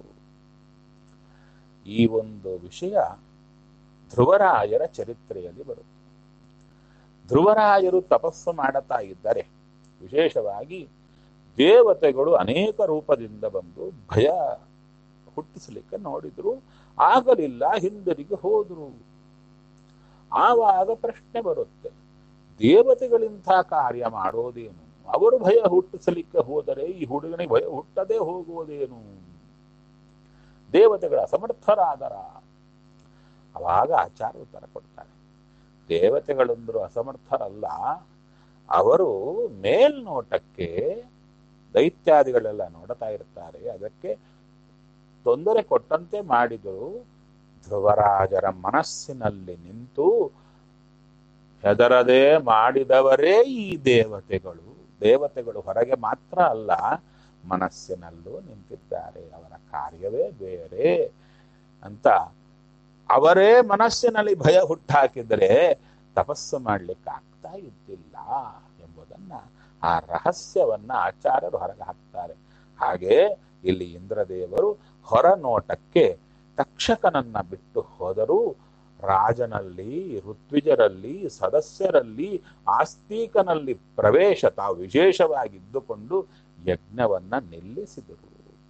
ಈ ಒಂದು ವಿಷಯ ಧ್ರುವರಾಯರ ಚರಿತ್ರೆಯಲ್ಲಿ ಬರುತ್ತೆ ಧ್ರುವರಾಯರು ತಪಸ್ಸು ಮಾಡುತ್ತಾ ಇದ್ದರೆ ವಿಶೇಷವಾಗಿ ದೇವತೆಗಳು ಅನೇಕ ರೂಪದಿಂದ ಬಂದು ಭಯ ಹುಟ್ಟಿಸಲಿಕ್ಕೆ ನೋಡಿದ್ರು ಆಗಲಿಲ್ಲ ಹಿಂದಿರುಗಿ ಹೋದ್ರು ಆವಾಗ ಪ್ರಶ್ನೆ ಬರುತ್ತೆ ದೇವತೆಗಳಿಂಥ ಕಾರ್ಯ ಮಾಡೋದೇನು ಅವರು ಭಯ ಹುಟ್ಟಿಸಲಿಕ್ಕೆ ಹೋದರೆ ಈ ಹುಡುಗನಿಗೆ ಭಯ ಹುಟ್ಟದೇ ಹೋಗುವುದೇನು ದೇವತೆಗಳ ಅಸಮರ್ಥರಾದರ ಅವಾಗ ಆಚಾರ ಉತ್ತರ ಕೊಡ್ತಾರೆ ದೇವತೆಗಳಂದ್ರು ಅಸಮರ್ಥರಲ್ಲ ಅವರು ಮೇಲ್ನೋಟಕ್ಕೆ ದೈತ್ಯಾದಿಗಳೆಲ್ಲ ನೋಡ್ತಾ ಇರ್ತಾರೆ ಅದಕ್ಕೆ ತೊಂದರೆ ಕೊಟ್ಟಂತೆ ಮಾಡಿದರು ಧ್ರುವರಾಜರ ಮನಸ್ಸಿನಲ್ಲಿ ನಿಂತು ಹೆದರದೆ ಮಾಡಿದವರೇ ಈ ದೇವತೆಗಳು ದೇವತೆಗಳು ಹೊರಗೆ ಮಾತ್ರ ಅಲ್ಲ ಮನಸ್ಸಿನಲ್ಲೂ ನಿಂತಿದ್ದಾರೆ ಅವರ ಕಾರ್ಯವೇ ಬೇರೆ ಅಂತ ಅವರೇ ಮನಸ್ಸಿನಲ್ಲಿ ಭಯ ಹುಟ್ಟಾಕಿದರೆ ತಪಸ್ಸು ಮಾಡ್ಲಿಕ್ಕೆ ಆಗ್ತಾ ಇದ್ದಿಲ್ಲ ಎಂಬುದನ್ನ ಆ ರಹಸ್ಯವನ್ನ ಆಚಾರ್ಯರು ಹೊರಗೆ ಹಾಕ್ತಾರೆ ಹಾಗೆ ಇಲ್ಲಿ ಇಂದ್ರದೇವರು ಹೊರ ನೋಟಕ್ಕೆ ತಕ್ಷಕನನ್ನ ಬಿಟ್ಟು ಹೋದರೂ ರಾಜನಲ್ಲಿ ಋತ್ವಿಜರಲ್ಲಿ ಸದಸ್ಯರಲ್ಲಿ ಆಸ್ತಿಕನಲ್ಲಿ ಪ್ರವೇಶ ತಾವು ವಿಶೇಷವಾಗಿದ್ದುಕೊಂಡು ಯಜ್ಞವನ್ನ ನಿಲ್ಲಿಸಿದರು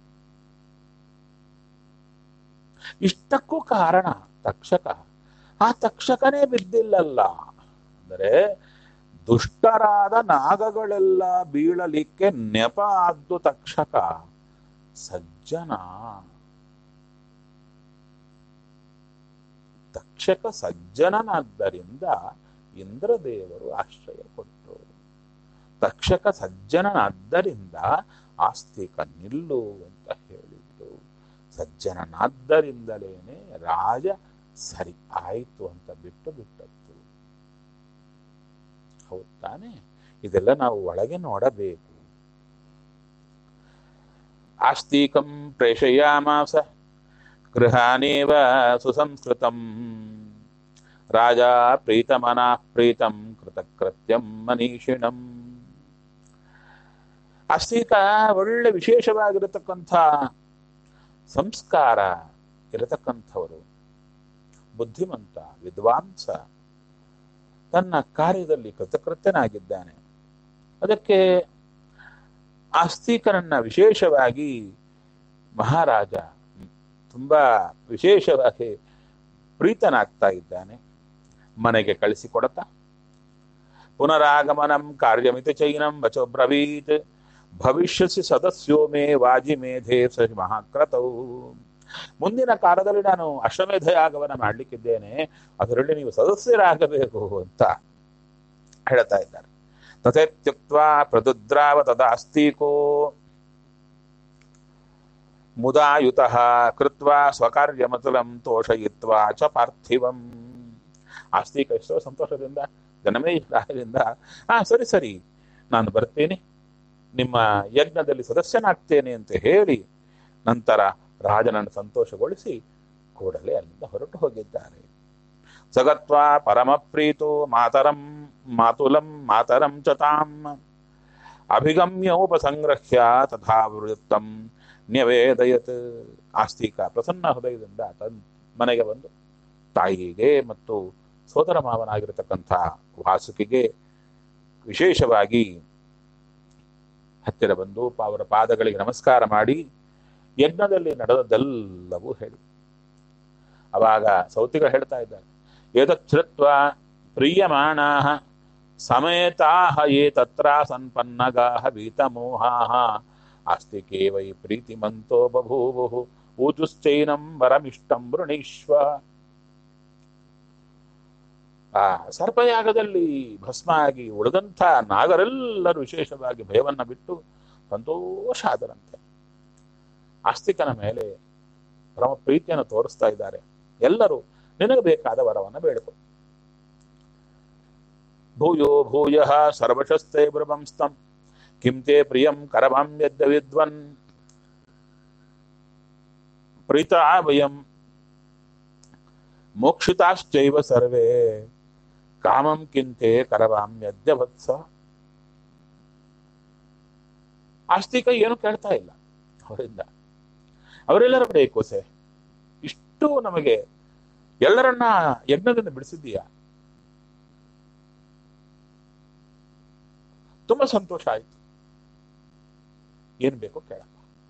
ಇಷ್ಟಕ್ಕೂ ಕಾರಣ ತಕ್ಷಕ ಆ ತಕ್ಷಕನೇ ಬಿದ್ದಿಲ್ಲಲ್ಲ ಅಂದರೆ ದುಷ್ಟರಾದ ನಾಗಗಳೆಲ್ಲ ಬೀಳಲಿಕ್ಕೆ ನೆಪ ಆದ್ದು ತಕ್ಷಕ ಸಜ್ಜನ ತಕ್ಷಕ ಸಜ್ಜನನಾದ್ದರಿಂದ ಇಂದ್ರದೇವರು ಆಶ್ರಯ ಕೊಟ್ಟರು ತಕ್ಷಕ ಸಜ್ಜನನಾದ್ದರಿಂದ ಆಸ್ತಿಕ ನಿಲ್ಲು ಅಂತ ಹೇಳಿದ್ದು ಸಜ್ಜನನಾದ್ದರಿಂದಲೇನೆ ರಾಜ ಸರಿ ಆಯಿತು ಅಂತ ಬಿಟ್ಟು ಬಿಟ್ಟದ್ದು ಹೌದ್ ತಾನೆ ಇದೆಲ್ಲ ನಾವು ಒಳಗೆ ನೋಡಬೇಕು ಆಸ್ತಿಕಂ ಪ್ರೇಷಯಾಮಾಸ ಗೃಹಾನೇವ ಸುಸಂಸ್ಕೃತಂ ರಾಜ ಪ್ರೀತಮನಾ ಪ್ರೀತಂ ಕೃತಕೃತ್ಯಂ ಮನೀಷಿಣಂ ಆಸ್ತಿಕ ಒಳ್ಳೆ ವಿಶೇಷವಾಗಿರತಕ್ಕಂಥ ಸಂಸ್ಕಾರ ಇರತಕ್ಕಂಥವರು ಬುದ್ಧಿಮಂತ ವಿದ್ವಾಂಸ ತನ್ನ ಕಾರ್ಯದಲ್ಲಿ ಕೃತಕೃತ್ಯನಾಗಿದ್ದಾನೆ ಅದಕ್ಕೆ ಆಸ್ತಿಕನನ್ನ ವಿಶೇಷವಾಗಿ ಮಹಾರಾಜ ತುಂಬಾ ವಿಶೇಷವಾಗಿ ಪ್ರೀತನಾಗ್ತಾ ಇದ್ದಾನೆ ಮನೆಗೆ ಕಳಿಸಿಕೊಡತಾ ಪುನರಾಗಮನಂ ಕಾರ್ಯಮಿತಿ ಚೈನಂ ವಚೋ ಬ್ರವೀತ್ ಭವಿಷ್ಯಸಿ ಸದಸ್ಯೋ ಮೇ ವಾಜಿ ಮೇಧೆ ಸರಿ ಮಹಾಕ್ರತೌ ಮುಂದಿನ ಕಾಲದಲ್ಲಿ ನಾನು ಅಶ್ವಮೇಧ ಯಾಗವನ್ನ ಮಾಡ್ಲಿಕ್ಕಿದ್ದೇನೆ ಅದರಲ್ಲಿ ನೀವು ಸದಸ್ಯರಾಗಬೇಕು ಅಂತ ಹೇಳ್ತಾ ಇದ್ದಾರೆ ತಥೇತ್ಯುಕ್ತ ಪ್ರದುದ್ರಾವ ತದಾಸ್ತಿಕೋ ಮುದಾಯುತ ಕೃತ್ವ ಸ್ವಕಾರ್ಯಮತುಲಂ ತೋಷಯಿತ್ವಾ ಚ ಪಾರ್ಥಿವಂ ಆಸ್ತಿಕ ಎಷ್ಟೋ ಸಂತೋಷದಿಂದ ಜನಮೇಜರಾಯದಿಂದ ಹಾ ಸರಿ ಸರಿ ನಾನು ಬರ್ತೀನಿ ನಿಮ್ಮ ಯಜ್ಞದಲ್ಲಿ ಸದಸ್ಯನಾಗ್ತೇನೆ ಅಂತ ಹೇಳಿ ನಂತರ ರಾಜನನ್ನು ಸಂತೋಷಗೊಳಿಸಿ ಕೂಡಲೇ ಅಲ್ಲಿಂದ ಹೊರಟು ಹೋಗಿದ್ದಾರೆ ಸಗತ್ವ ಪರಮಪ್ರೀತೋ ಮಾತರಂ ಮಾತುಲಂ ಮಾತರಂ ಚ ತಾಂ ಅಭಿಗಮ್ಯ ಉಪಸಂಗ್ರಹ್ಯ ತಥಾ ವೃತ್ತಂ ನ್ಯವೇದಯತ್ ಆಸ್ತಿಕ ಪ್ರಸನ್ನ ಹೃದಯದಿಂದ ತನ್ ಮನೆಗೆ ಬಂದು ತಾಯಿಗೆ ಮತ್ತು ಸೋದರ ಮಾವನಾಗಿರತಕ್ಕಂಥ ವಾಸುಕಿಗೆ ವಿಶೇಷವಾಗಿ ಹತ್ತಿರ ಬಂದು ಅವರ ಪಾದಗಳಿಗೆ ನಮಸ್ಕಾರ ಮಾಡಿ ಯಜ್ಞದಲ್ಲಿ ನಡೆದದ್ದೆಲ್ಲವೂ ಹೇಳಿ ಅವಾಗ ಸೌತಿಗ ಹೇಳ್ತಾ ಇದ್ದಾರೆ ಏತಚ್ಛೃತ್ವ ಪ್ರೀಯಮಾಣಾ ಸಮೇತಾ ಯೇ ತತ್ರ ಸನ್ಪನ್ನಗಾ ಭೀತಮೋಹಾ ಆಸ್ತಿಕೆ ವೈ ಪ್ರೀತಿಮಂತೋ ಬಭೂವು ಊಚುಶ್ಚೈನಂ ವರಮಿಷ್ಟಂ ವೃಣೀಶ್ವ ಆ ಸರ್ಪಯಾಗದಲ್ಲಿ ಭಸ್ಮ ಆಗಿ ಉಳಿದಂಥ ನಾಗರೆಲ್ಲರೂ ವಿಶೇಷವಾಗಿ ಭಯವನ್ನ ಬಿಟ್ಟು ಸಂತೋಷ ಆದರಂತೆ ಆಸ್ತಿಕನ ಮೇಲೆ ಪರಮ ಪ್ರೀತಿಯನ್ನು ತೋರಿಸ್ತಾ ಇದ್ದಾರೆ ಎಲ್ಲರೂ ನಿನಗೆ ಬೇಕಾದ ವರವನ್ನ ಬೇಡಿಕೊ ಭೂಯೋ ಭೂಯ ಸರ್ವಶಸ್ತೆ ಬ್ರಹ್ಮಂಸ್ತಂ ಕಿಂ ತೇ ಪ್ರಿಯಂ ಕರವಾಮ್ಯದ್ದ ವಿದ್ವನ್ ಪ್ರೀತಾ ವಯಂ ಮೋಕ್ಷಿತಾಶ್ಚೈವ ಸರ್ವೇ ಕಾಮಂ ಕಿಂತೆ ಕರವಾಮ್ಯದ್ಯ ವತ್ಸ ಆಸ್ತಿಕ ಏನು ಕೇಳ್ತಾ ಇಲ್ಲ ಅವರಿಂದ ಅವರೆಲ್ಲರ ಬೇಕು ಸೆ ಇಷ್ಟು ನಮಗೆ ಎಲ್ಲರನ್ನ ಯಜ್ಞದಿಂದ ಬಿಡಿಸಿದ್ದೀಯಾ ತುಂಬಾ ಸಂತೋಷ ಆಯ್ತು ಏನ್ ಬೇಕೋ ಕೇಳಪ್ಪ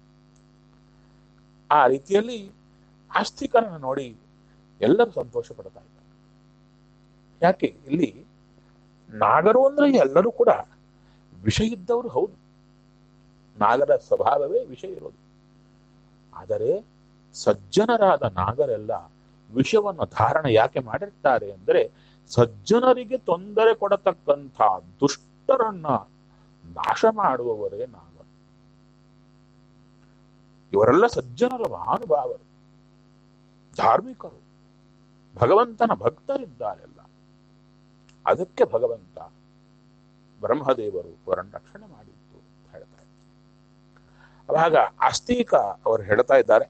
ಆ ರೀತಿಯಲ್ಲಿ ಆಸ್ತಿಕರನ್ನ ನೋಡಿ ಎಲ್ಲರೂ ಸಂತೋಷ ಪಡ್ತಾ ಇದ್ದಾರೆ ಯಾಕೆ ಇಲ್ಲಿ ನಾಗರು ಅಂದ್ರೆ ಎಲ್ಲರೂ ಕೂಡ ವಿಷ ಇದ್ದವರು ಹೌದು ನಾಗರ ಸ್ವಭಾವವೇ ವಿಷ ಇರೋದು ಆದರೆ ಸಜ್ಜನರಾದ ನಾಗರೆಲ್ಲ ವಿಷವನ್ನು ಧಾರಣೆ ಯಾಕೆ ಮಾಡಿರ್ತಾರೆ ಅಂದರೆ ಸಜ್ಜನರಿಗೆ ತೊಂದರೆ ಕೊಡತಕ್ಕಂಥ ದುಷ್ಟರನ್ನ ನಾಶ ಮಾಡುವವರೇ ನಾಗರು ಇವರೆಲ್ಲ ಸಜ್ಜನರ ಮಹಾನುಭಾವರು ಧಾರ್ಮಿಕರು ಭಗವಂತನ ಭಕ್ತರಿದ್ದಾರೆಲ್ಲ ಅದಕ್ಕೆ ಭಗವಂತ ಬ್ರಹ್ಮದೇವರು ಅವರನ್ನು ರಕ್ಷಣೆ ಮಾಡಿದ್ದು ಅಂತ ಹೇಳ್ತಾರೆ ಅವಾಗ ಆಸ್ತಿಕ ಅವರು ಹೇಳ್ತಾ ಇದ್ದಾರೆ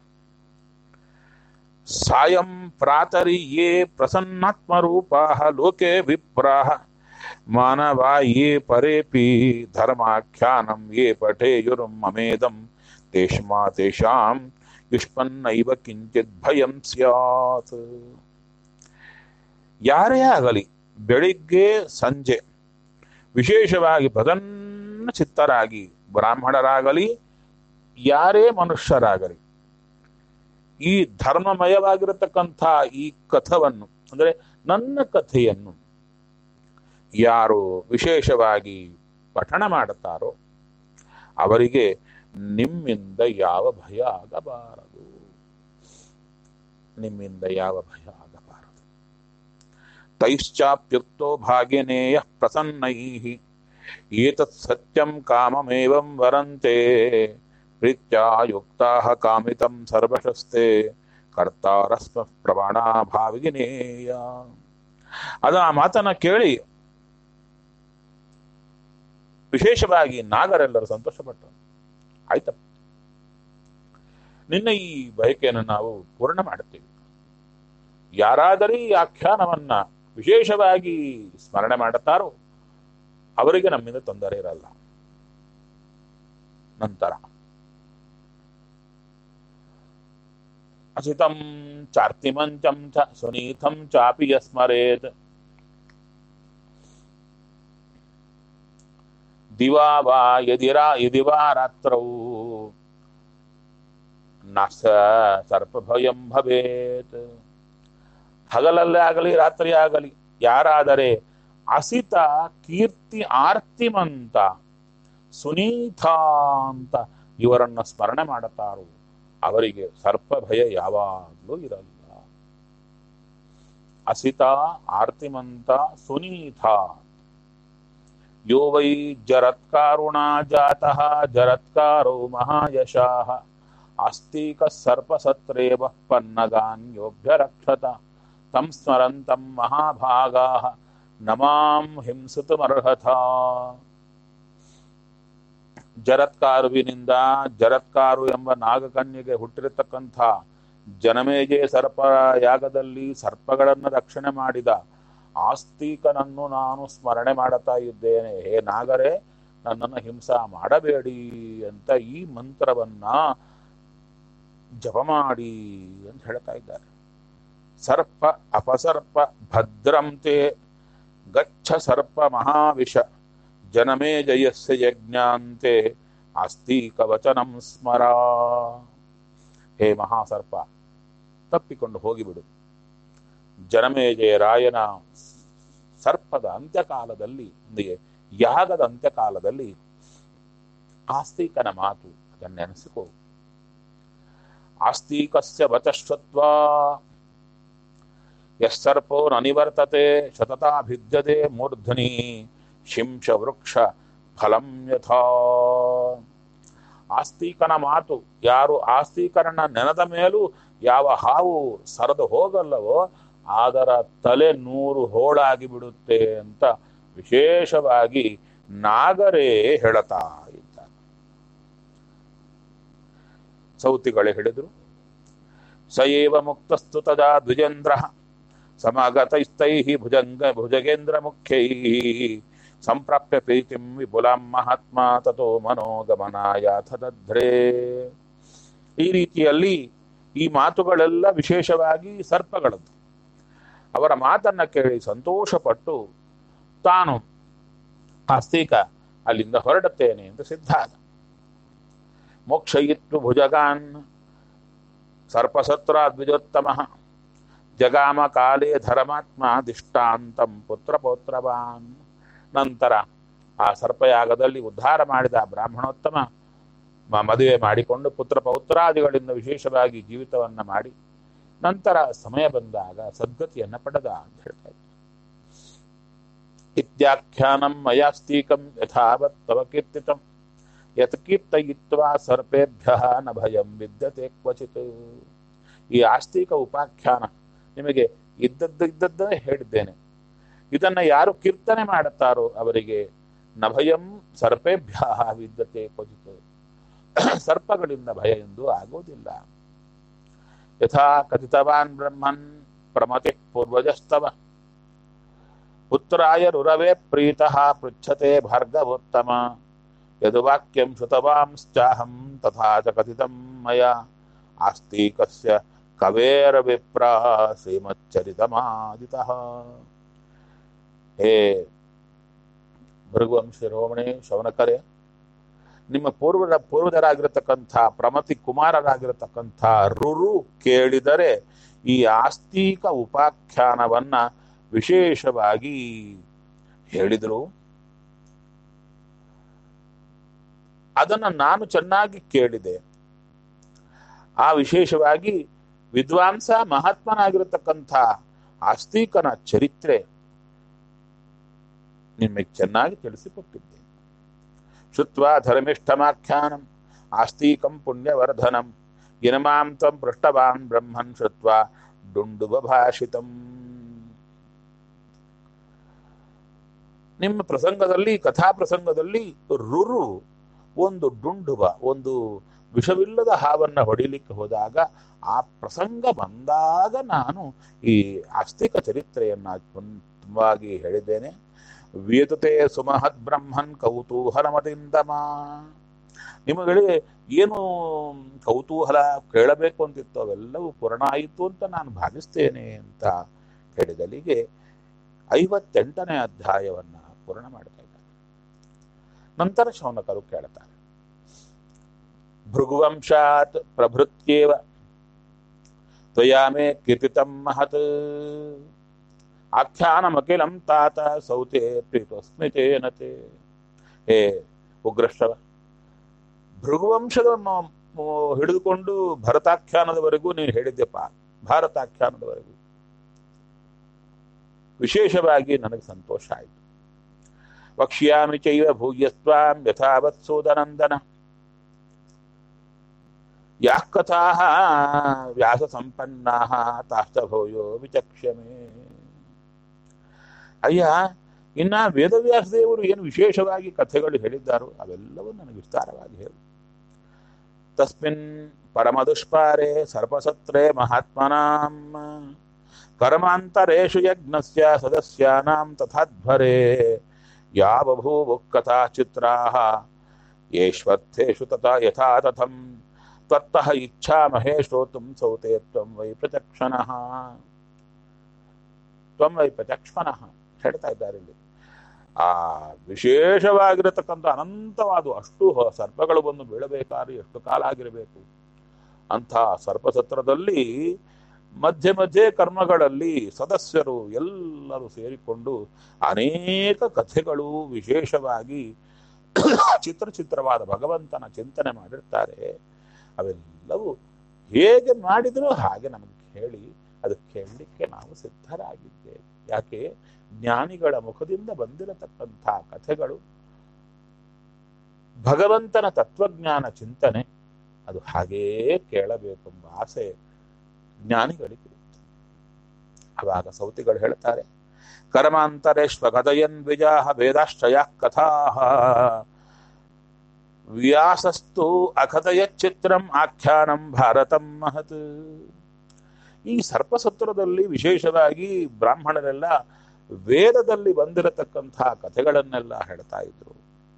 ಸಾಯಂ ಪ್ರಾತರಿ ಯೇ ಪ್ರಸನ್ನಾತ್ಮರೂಪಾ ಲೋಕೆ ವಿಪ್ರಾಹ ಮಾನವಾ ಯೇ ಪರೇಪಿ ಧರ್ಮಾಖ್ಯಾನಂ ಯೇ ಪಠೇಯುರ್ಮ್ ಅಮೇದಂ ತೇಷ್ಮಾ ತೇಷಾಂ ಯುಷ್ಪನ್ನೈವ ಕಿಂಚಿತ್ ಭಯಂ ಸ್ಯಾತ್ ಯಾರೇ ಆಗಲಿ ಬೆಳಿಗ್ಗೆ ಸಂಜೆ ವಿಶೇಷವಾಗಿ ಪ್ರಸನ್ನ ಚಿತ್ತರಾಗಿ ಬ್ರಾಹ್ಮಣರಾಗಲಿ ಯಾರೇ ಮನುಷ್ಯರಾಗಲಿ ಈ ಧರ್ಮಮಯವಾಗಿರತಕ್ಕಂಥ ಈ ಕಥವನ್ನು ಅಂದರೆ ನನ್ನ ಕಥೆಯನ್ನು ಯಾರು ವಿಶೇಷವಾಗಿ ಪಠಣ ಮಾಡುತ್ತಾರೋ ಅವರಿಗೆ ನಿಮ್ಮಿಂದ ಯಾವ ಭಯ ಆಗಬಾರದು ನಿಮ್ಮಿಂದ ಯಾವ ಭಯ ಆಗಬಾರದು ತೈಶ್ಚಾಪ್ಯುಕ್ತೋ ಭಾಗ್ಯನೇಯ ಪ್ರಸನ್ನೈ ಏತತ್ ಸತ್ಯಂ ಕಾಮಮೇವಂ ವರಂತೆ ಪ್ರೀತ್ಯಾ ಯುಕ್ತಾ ಕಾಮಿತಂ ಸರ್ವಶಸ್ತೆ ಕರ್ತಾರಸ್ಮ ಪ್ರಮಾಣ ಭಾವಿಗಿನೇಯ ಅದ ಆ ಮಾತನ್ನ ಕೇಳಿ ವಿಶೇಷವಾಗಿ ನಾಗರೆಲ್ಲರೂ ಸಂತೋಷಪಟ್ಟರು ಆಯ್ತಪ್ಪ ನಿನ್ನ ಈ ಬಯಕೆಯನ್ನು ನಾವು ಪೂರ್ಣ ಮಾಡುತ್ತೇವೆ ಯಾರಾದರೂ ಈ ಆಖ್ಯಾನವನ್ನ ವಿಶೇಷವಾಗಿ ಸ್ಮರಣೆ ಮಾಡುತ್ತಾರೋ ಅವರಿಗೆ ನಮ್ಮಿಂದ ತೊಂದರೆ ಇರಲ್ಲ ನಂತರ ಅಸಿತಂ ಚಾರ್ತಿಮಂಚಂ ಚ ಸುನೀತಂ ಚಾಪಿ ಯಸ್ಮರೇತ್ ದಿವಾ ವಾ ಯದಿರಾ ಯದಿವಾ ರಾತ್ರೌ ನ ಸರ್ಪಭಯಂ ಭವೇತ್ ಹಗಲಲ್ಲೇ ಆಗಲಿ ರಾತ್ರಿ ಆಗಲಿ ಯಾರಾದರೆ ಅಸಿತ ಕೀರ್ತಿ ಆರ್ತಿಮಂತ ಸುನೀತ ಅಂತ ಇವರನ್ನ ಸ್ಮರಣೆ ಮಾಡುತ್ತಾರೋ ಅವರಿಗೆ ಸರ್ಪ ಭಯ ಯಾವಾಗಲೂ ಇರಲ್ಲ ಅಸಿತ ಆರ್ತಿಮಂತ ಸುನೀತ ಯೋ ವೈ ಜರತ್ಕಾರುಣಾ ಜಾತಃ ಜರತ್ಕಾರೋ ಮಹಾಯಶಾಃ ಆಸ್ತಿಕ ಸರ್ಪಸತ್ರೇವ ಪನ್ನಗಾನ್ಯೋಭ್ಯರಕ್ಷತ ತಂ ಸ್ಮರಂತಂ ಮಹಾಭಾಗಾಃ ನಮಾಂ ಹಿಂಸತಮರ್ಹಥ ಜರತ್ಕಾರುವಿನಿಂದ ಜರತ್ಕಾರು ಎಂಬ ನಾಗಕನ್ಯೆಗೆ ಹುಟ್ಟಿರತಕ್ಕಂಥ ಜನಮೇಜೆ ಸರ್ಪ ಯಾಗದಲ್ಲಿ ಸರ್ಪಗಳನ್ನು ರಕ್ಷಣೆ ಮಾಡಿದ ಆಸ್ತಿಕನನ್ನು ನಾನು ಸ್ಮರಣೆ ಮಾಡುತ್ತಾ ಇದ್ದೇನೆ ಹೇ ನಾಗರೇ ನನ್ನನ್ನು ಹಿಂಸಾ ಮಾಡಬೇಡಿ ಅಂತ ಈ ಮಂತ್ರವನ್ನ ಜಪ ಮಾಡಿ ಅಂತ ಹೇಳ್ತಾ ಇದ್ದಾರೆ ಸರ್ಪ ಅಪಸರ್ಪ ಭದ್ರಂತೆ ಗಚ್ಚ ಸರ್ಪ ಮಹಾವಿಷ ಜನಮೇ ಜಯಸ್ಯ ಯಜ್ಞಾಂತೆ ಆಸ್ತಿಕ ವಚನಂ ಸ್ಮರ ಹೇ ಮಹಾಸರ್ಪ ತಪ್ಪಿಕೊಂಡು ಹೋಗಿಬಿಡು ಜನಮೇಜಯ ರಾಯನ ಸರ್ಪದ ಅಂತ್ಯಕಾಲದಲ್ಲಿ ಅಂದ್ರೆ ಯಾಗದ ಅಂತ್ಯಕಾಲದಲ್ಲಿ ಆಸ್ತಿಕನ ಮಾತು ಅದನ್ನೆನೆಸಿಕೋ ಆಸ್ತಿಕಸ್ಯ ವಚಶ್ವತ್ವ ಯಸ್ಸರ್ಪೋ ನನಿವರ್ತತೆ ಸತತಾ ಭಿದ್ಯತೆ ಮೂರ್ಧನಿ ಶಿಂಶ ವೃಕ್ಷ ಫಲಂ ಯಥಾ ಆಸ್ತಿಕನ ಮಾತು ಯಾರು ಆಸ್ತಿಕರನ್ನ ನೆನೆದ ಮೇಲೂ ಯಾವ ಹಾವು ಸರದು ಹೋಗಲ್ಲವೋ ಅದರ ತಲೆ ನೂರು ಹೋಳಾಗಿ ಬಿಡುತ್ತೆ ಅಂತ ವಿಶೇಷವಾಗಿ ನಾಗರೇ ಹೇಳತಾ ಇದ್ದಾರೆ ಸೌತಿಗಳೇ ಹೇಳಿದ್ರು ಸಯೇವ ಮುಕ್ತಸ್ತು ತದಾ ದ್ವಿಜೇಂದ್ರ ಸಮಾಗತೈಸ್ತೈ ಭುಜಂಗ ಭುಜಗೇಂದ್ರ ಮುಖ್ಯೈ ಸಂಪ್ರಾಪ್ಯ ಪ್ರೀತಿಂ ವಿಪುಲಾಂ ಮಹಾತ್ಮ ತಥೋ ಮನೋಗಮನಾಯ ತದಧ್ರೇ ಈ ರೀತಿಯಲ್ಲಿ ಈ ಮಾತುಗಳೆಲ್ಲ ವಿಶೇಷವಾಗಿ ಸರ್ಪಗಳದ್ದು ಅವರ ಮಾತನ್ನ ಕೇಳಿ ಸಂತೋಷಪಟ್ಟು ತಾನು ಆಸ್ತಿಕ ಅಲ್ಲಿಂದ ಹೊರಡುತ್ತೇನೆ ಅಂತ ಸಿದ್ಧ ಆದ ಮೋಕ್ಷಯಿತ್ತು ಭುಜಗಾನ್ ಸರ್ಪಸತ್ರ ದ್ವಿಜೋತ್ತಮ ಜಗಾಮ ಕಾಲೇ ಧರ್ಮಾತ್ಮ ದಿಷ್ಟಾಂತಂ ಪುತ್ರಪೌತ್ರವಾನ್ ನಂತರ ಆ ಸರ್ಪಯಾಗದಲ್ಲಿ ಉದ್ಧಾರ ಮಾಡಿದ ಬ್ರಾಹ್ಮಣೋತ್ತಮ ಮ- ಮದುವೆ ಮಾಡಿಕೊಂಡು ಪುತ್ರ ಪೌತ್ರಾದಿಗಳಿಂದ ವಿಶೇಷವಾಗಿ ಜೀವಿತವನ್ನ ಮಾಡಿ ನಂತರ ಸಮಯ ಬಂದಾಗ ಸದ್ಗತಿಯನ್ನ ಪಡೆದ ಅಂತ ಹೇಳ್ತಾ ಇದ್ದಾರೆ ಇತ್ಯಾಖ್ಯಾನಂ ಮಯಾಸ್ತೀಕಂ ಯಥಾವತ್ ತವ ಕೀರ್ತಿತಂ ಯತ್ ಕೀರ್ತಯಿತ್ವಾ ಸರ್ಪೇಭ್ಯ ನ ಭಯಂ ವಿದ್ಯತೆ ಕ್ವಚಿತ್ ಈ ಆಸ್ತಿಕ ಉಪಾಖ್ಯಾನ ನಿಮಗೆ ಇದ್ದದ್ದು ಇದ್ದದ್ದನ್ನೇ ಹೇಳಿದ್ದೇನೆ ಇದನ್ನ ಯಾರು ಕೀರ್ತನೆ ಮಾಡುತ್ತಾರೋ ಅವರಿಗೆ ನಭಯಂ ಸರ್ಪೇಭ್ಯ ವಿದ್ಯತೆ ಕ್ವಚಿತ್ ಸರ್ಪಗಳಿಂದ ಭಯ ಎಂದು ಆಗುವುದಿಲ್ಲ ಯಥಾ ಕಥಿತವಾನ್ ಬ್ರಹ್ಮನ್ ಪ್ರಮತಿ ಪೂರ್ವಜಸ್ತವ ಪುತ್ರಾಯ ರುರವೇ ಪ್ರೀತಃ ಪೃಚ್ಛತೆ ಭಾರ್ಗವೋತ್ತಮ ಯದುವಾಕ್ಯಂ ಶ್ರುತವಾಂಶ್ಚಾಹಂ ತಥಾ ಚ ಕಥಿತಂ ಮಯ ಆಸ್ತಿಕಸ್ಯ ಕವೇರ ವಿಪ್ರ ಶ್ರೀಮಚ್ಚರಿತಮಾದಿತಃ ಹೇ ಭೃಗುವಂಶ ರೋಮಣೆ ಶವನಕರೆ ನಿಮ್ಮ ಪೂರ್ವದ ಪೂರ್ವಜರಾಗಿರತಕ್ಕಂಥ ಪ್ರಮತಿ ಕುಮಾರರಾಗಿರತಕ್ಕಂಥ ರುರು ಕೇಳಿದರೆ ಈ ಆಸ್ತಿಕ ಉಪಾಖ್ಯಾನವನ್ನ ವಿಶೇಷವಾಗಿ ಹೇಳಿದರು ಅದನ್ನ ನಾನು ಚೆನ್ನಾಗಿ ಕೇಳಿದೆ ಆ ವಿಶೇಷವಾಗಿ ವಿದ್ವಾಂಸ ಮಹಾತ್ಮನಾಗಿರತಕ್ಕಂಥ ಆಸ್ತಿಕನ ಚರಿತ್ರೆ ನಿಮಗೆ ಚೆನ್ನಾಗಿ ತಿಳಿಸಿಕೊಟ್ಟಿದ್ದೇನೆ ಶುತ್ವಾ ಧರ್ಮಿಷ್ಠಮಾಖ್ಯಾನಂ ಆಸ್ತಿಕಂ ಪುಣ್ಯವರ್ಧನಂ ಇನಮಾಂ ತ್ವಂ ಪೃಷ್ಟವಾನ್ ಬ್ರಹ್ಮನ್ ಶುತ್ವಾ ಡುಂಡುಬ ಭಾಷಿತಂ ನಿಮ್ಮ ಪ್ರಸಂಗದಲ್ಲಿ ಕಥಾ ಪ್ರಸಂಗದಲ್ಲಿ ರುರು ಒಂದು ಡುಂಡುಬ ಒಂದು ವಿಷವಿಲ್ಲದ ಹಾವನ್ನ ಹೊಡಿಲಿಕ್ಕೆ ಹೋದಾಗ ಆ ಪ್ರಸಂಗ ಬಂದಾಗ ನಾನು ಈ ಆಸ್ತಿಕ ಚರಿತ್ರೆಯನ್ನ ತುಂಬಾಗಿ ಹೇಳಿದ್ದೇನೆ ವೇತತೆ ಸುಮಹದ್ ಬ್ರಹ್ಮನ್ ಕೌತೂಹಲಮದಿಂದಮ ನಿಮಗೆ ಏನು ಕೌತೂಹಲ ಕೇಳಬೇಕು ಅಂತಿತ್ತು ಅವೆಲ್ಲವೂ ಪೂರ್ಣ ಆಯಿತು ಅಂತ ನಾನು ಭಾವಿಸ್ತೇನೆ ಅಂತ ಹೇಳಿದಲಿಗೆ ಐವತ್ತೆಂಟನೇ ಅಧ್ಯಾಯವನ್ನ ಪೂರ್ಣ ಮಾಡ್ತಾ ಇದ್ದಾರೆ ನಂತರ ಶೌನಕರು ಕೇಳ್ತಾರೆ ಭೃಗುವಂಶಾತ್ ಪ್ರಭೃತ್ಯೇವ ತ್ವಯಾ ಮೇ ಕೀರ್ತಿತಂ ಮಹತ್ ಆಖ್ಯಾನಮಖಿಲಂ ತಾತ ಸೌತೆ ಪ್ರೀತೋಸ್ಮಿ ತೇನತೆ ಹೇ ಉಗ್ರಶ್ರವ ಭೃಗುವಂಶದ ಮ- ಮ- ಹಿಡಿದುಕೊಂಡು ಭರತಾಖ್ಯಾನದವರೆಗೂ ನೀನು ಹೇಳಿದ್ದೆಪ್ಪ ಭಾರತಾಖ್ಯಾನದವರೆಗೂ ವಿಶೇಷವಾಗಿ ನನಗೆ ಸಂತೋಷ ಆಯಿತು ವಕ್ಷ್ಯಾಮಿ ಚೈವ ಭೂಯಸ್ವಾಂ ಯಥಾವತ್ ಸೂದನಂದನ ಯಾಃ ಕಥಾಃ ವ್ಯಾಸ ಸಂಪನ್ನಾಃ ತಾಶ್ಚ ಭೂಯೋ ವಿಚಕ್ಷ್ಯಮೇ ಅಯ್ಯ ಇನ್ನ ವೇದವ್ಯಾಸ ದೇವರು ಏನು ವಿಶೇಷವಾಗಿ ಕಥೆಗಳು ಹೇಳಿದ್ದಾರೋ ಅವೆಲ್ಲವೂ ನನಗೆ ವಿಸ್ತಾರವಾಗಿ ಹೇಳು ತಸ್ಮಿನ್ ಪರಮದುಷ್ಪಾರೆ ಸರ್ಪಸತ್ರೆ ಮಹಾತ್ಮನಾಂ ಕರ್ಮಾಂತರೇಷು ಯಜ್ಞಸ್ಯ ಸದಸ್ಯಾನಾಂ ತಥಾಧ್ವರೆ ಯಾ ಬಭೂವು ಕಥಾ ಚಿತ್ರಾಃ ಯೇಷ್ವರ್ಥೇಷು ತಥಾ ಯಥಾ ತಥಂ ತ್ವತ್ತಃ ಇಚ್ಛಾಮಹೇ ಶ್ರೋತುಂ ಸೌತೆ ತ್ವಂ ವೈ ಪ್ರಚಕ್ಷಣಃ ತ್ವಂ ವೈ ಪ್ರಚಕ್ಷಣಃ ಹೇಳ್ತಾ ಇದ್ದಾರೆ ಇಲ್ಲಿ ಆ ವಿಶೇಷವಾಗಿರತಕ್ಕಂಥ ಅನಂತವಾದ ಅಷ್ಟು ಹ- ಸರ್ಪಗಳು ಬಂದು ಬೀಳಬೇಕಾದ್ರೆ ಎಷ್ಟು ಕಾಲ ಆಗಿರಬೇಕು ಅಂಥ ಸರ್ಪಸತ್ರದಲ್ಲಿ ಮಧ್ಯೆ ಮಧ್ಯೆ ಕರ್ಮಗಳಲ್ಲಿ ಸದಸ್ಯರು ಎಲ್ಲರೂ ಸೇರಿಕೊಂಡು ಅನೇಕ ಕಥೆಗಳು ವಿಶೇಷವಾಗಿ ಚಿತ್ರ ಚಿತ್ರವಾದ ಭಗವಂತನ ಚಿಂತನೆ ಮಾಡಿರ್ತಾರೆ ಅವೆಲ್ಲವೂ ಹೇಗೆ ಮಾಡಿದ್ರು ಹಾಗೆ ನಮಗೆ ಹೇಳಿ ಅದು ಕೇಳಲಿಕ್ಕೆ ನಾವು ಸಿದ್ಧರಾಗಿದ್ದೇವೆ ಯಾಕೆ ಜ್ಞಾನಿಗಳ ಮುಖದಿಂದ ಬಂದಿರತಕ್ಕಂಥ ಕಥೆಗಳು ಭಗವಂತನ ತತ್ವಜ್ಞಾನ ಚಿಂತನೆ ಅದು ಹಾಗೇ ಕೇಳಬೇಕೆಂಬ ಆಸೆ ಜ್ಞಾನಿಗಳಿಗೆ ಅವಾಗ ಸೌತಿಗಳು ಹೇಳ್ತಾರೆ ಕರ್ಮಾಂತರೇಶ್ವ ಗದಯನ್ ವಿಜಾಹ ವೇದಾಶ್ರಯ ಕಥಾ ವ್ಯಾಸಸ್ತು ಅಕಥಯ ಚಿತ್ರಂ ಆಖ್ಯಾನಂ ಭಾರತಂ ಮಹತ್ ಈ ಸರ್ಪಸತ್ರದಲ್ಲಿ ವಿಶೇಷವಾಗಿ ಬ್ರಾಹ್ಮಣರೆಲ್ಲ ವೇದದಲ್ಲಿ ಬಂದಿರತಕ್ಕಂತಹ ಕಥೆಗಳನ್ನೆಲ್ಲ ಹೇಳ್ತಾ ಇದ್ರು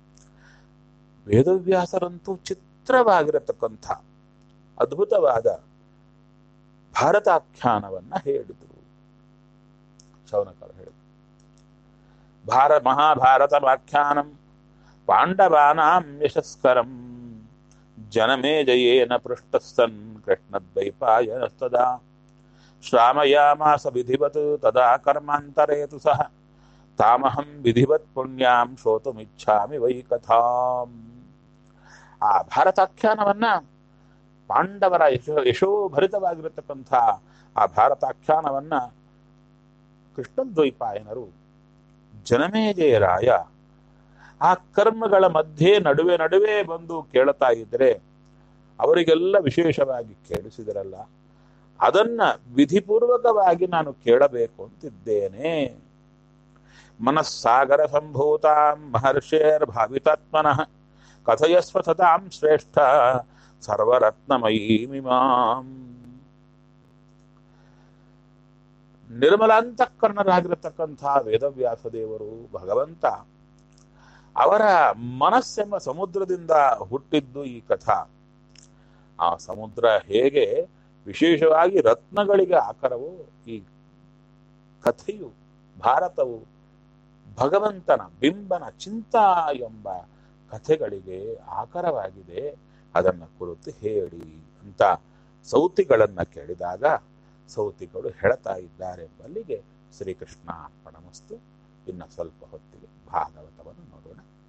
ವೇದವ್ಯಾಸರಂತೂ ಚಿತ್ರವಾಗಿರತಕ್ಕಂಥ ಅದ್ಭುತವಾದ ಭಾರತಾಖ್ಯಾನವನ್ನ ಹೇಳಿದರು ಶೌನಕರು ಹೇಳಿದರು ಭಾರ ಮಹಾಭಾರತ ವ್ಯಾಖ್ಯಾನಂ ಪಾಂಡವಾನಾಂ ಯಶಸ್ಕರಂ ಜನಮೇಜಯೇನ ಪೃಷ್ಟಸ್ತನ್ ಕೃಷ್ಣದ್ವೈಪಾಯನಸ್ತದಾ ಶ್ರಾಮಯಾಮಾಸ ವಿಧಿವತ್ ತದಾ ಕರ್ಮಾಂತರೇತು ಸಹ ತಾಮಹಂ ವಿಧಿವತ್ ಪುಣ್ಯಾಂ ಶ್ರೋತುಮಿಚ್ಛಾಮಿ ವೈ ಕಥಾಂ ಆ ಭಾರತಾಖ್ಯಾನವನ್ನ ಪಾಂಡವರ ಯಶೋ ಯಶೋಭರಿತವಾಗಿರತಕ್ಕಂಥ ಆ ಭಾರತಾಖ್ಯಾನವನ್ನ ಕೃಷ್ಣದ್ವೈಪಾಯನರು ಜನಮೇಜಯರಾಯ ಆ ಕರ್ಮಗಳ ಮಧ್ಯೆ ನಡುವೆ ನಡುವೆ ಬಂದು ಕೇಳ್ತಾ ಇದ್ರೆ ಅವರಿಗೆಲ್ಲ ವಿಶೇಷವಾಗಿ ಕೇಳಿಸಿದರಲ್ಲ ಅದನ್ನ ವಿಧಿಪೂರ್ವಕವಾಗಿ ನಾನು ಕೇಳಬೇಕು ಅಂತಿದ್ದೇನೆ ಮನಸ್ಸಾಗರ ಸಂಭೂತಾಂ ಮಹರ್ಷೇರ್ ಭಾವಿತಾತ್ಮನಃ ಕಥಯಸ್ವ ಸತಾಂ ಶ್ರೇಷ್ಠ ಸರ್ವರತ್ನಮಯೀಮಿಮಾಂ ನಿರ್ಮಲಾಂತಃಕರಣರಾಗಿರತಕ್ಕಂಥ ವೇದವ್ಯಾಸ ದೇವರು ಭಗವಂತ ಅವರ ಮನಸ್ಸೆಂಬ ಸಮುದ್ರದಿಂದ ಹುಟ್ಟಿದ್ದು ಈ ಕಥಾ ಆ ಸಮುದ್ರ ಹೇಗೆ ವಿಶೇಷವಾಗಿ ರತ್ನಗಳಿಗೆ ಆಕರವು ಈ ಕಥೆಯು ಭಾರತವು ಭಗವಂತನ ಬಿಂಬನ ಚಿಂತಾ ಎಂಬ ಕಥೆಗಳಿಗೆ ಆಕರವಾಗಿದೆ ಅದನ್ನ ಕುರಿತು ಹೇಳಿ ಅಂತ ಸೌತಿಗಳನ್ನ ಕೇಳಿದಾಗ ಸೌತಿಗಳು ಹೇಳ್ತಾ ಇದ್ದಾರೆಂಬಲ್ಲಿಗೆ ಶ್ರೀಕೃಷ್ಣ ಅರ್ಪಣಮಸ್ತು ಇನ್ನು ಸ್ವಲ್ಪ ಹೊತ್ತಿಗೆ ಭಾಗವತವನ್ನು ನೋಡೋಣ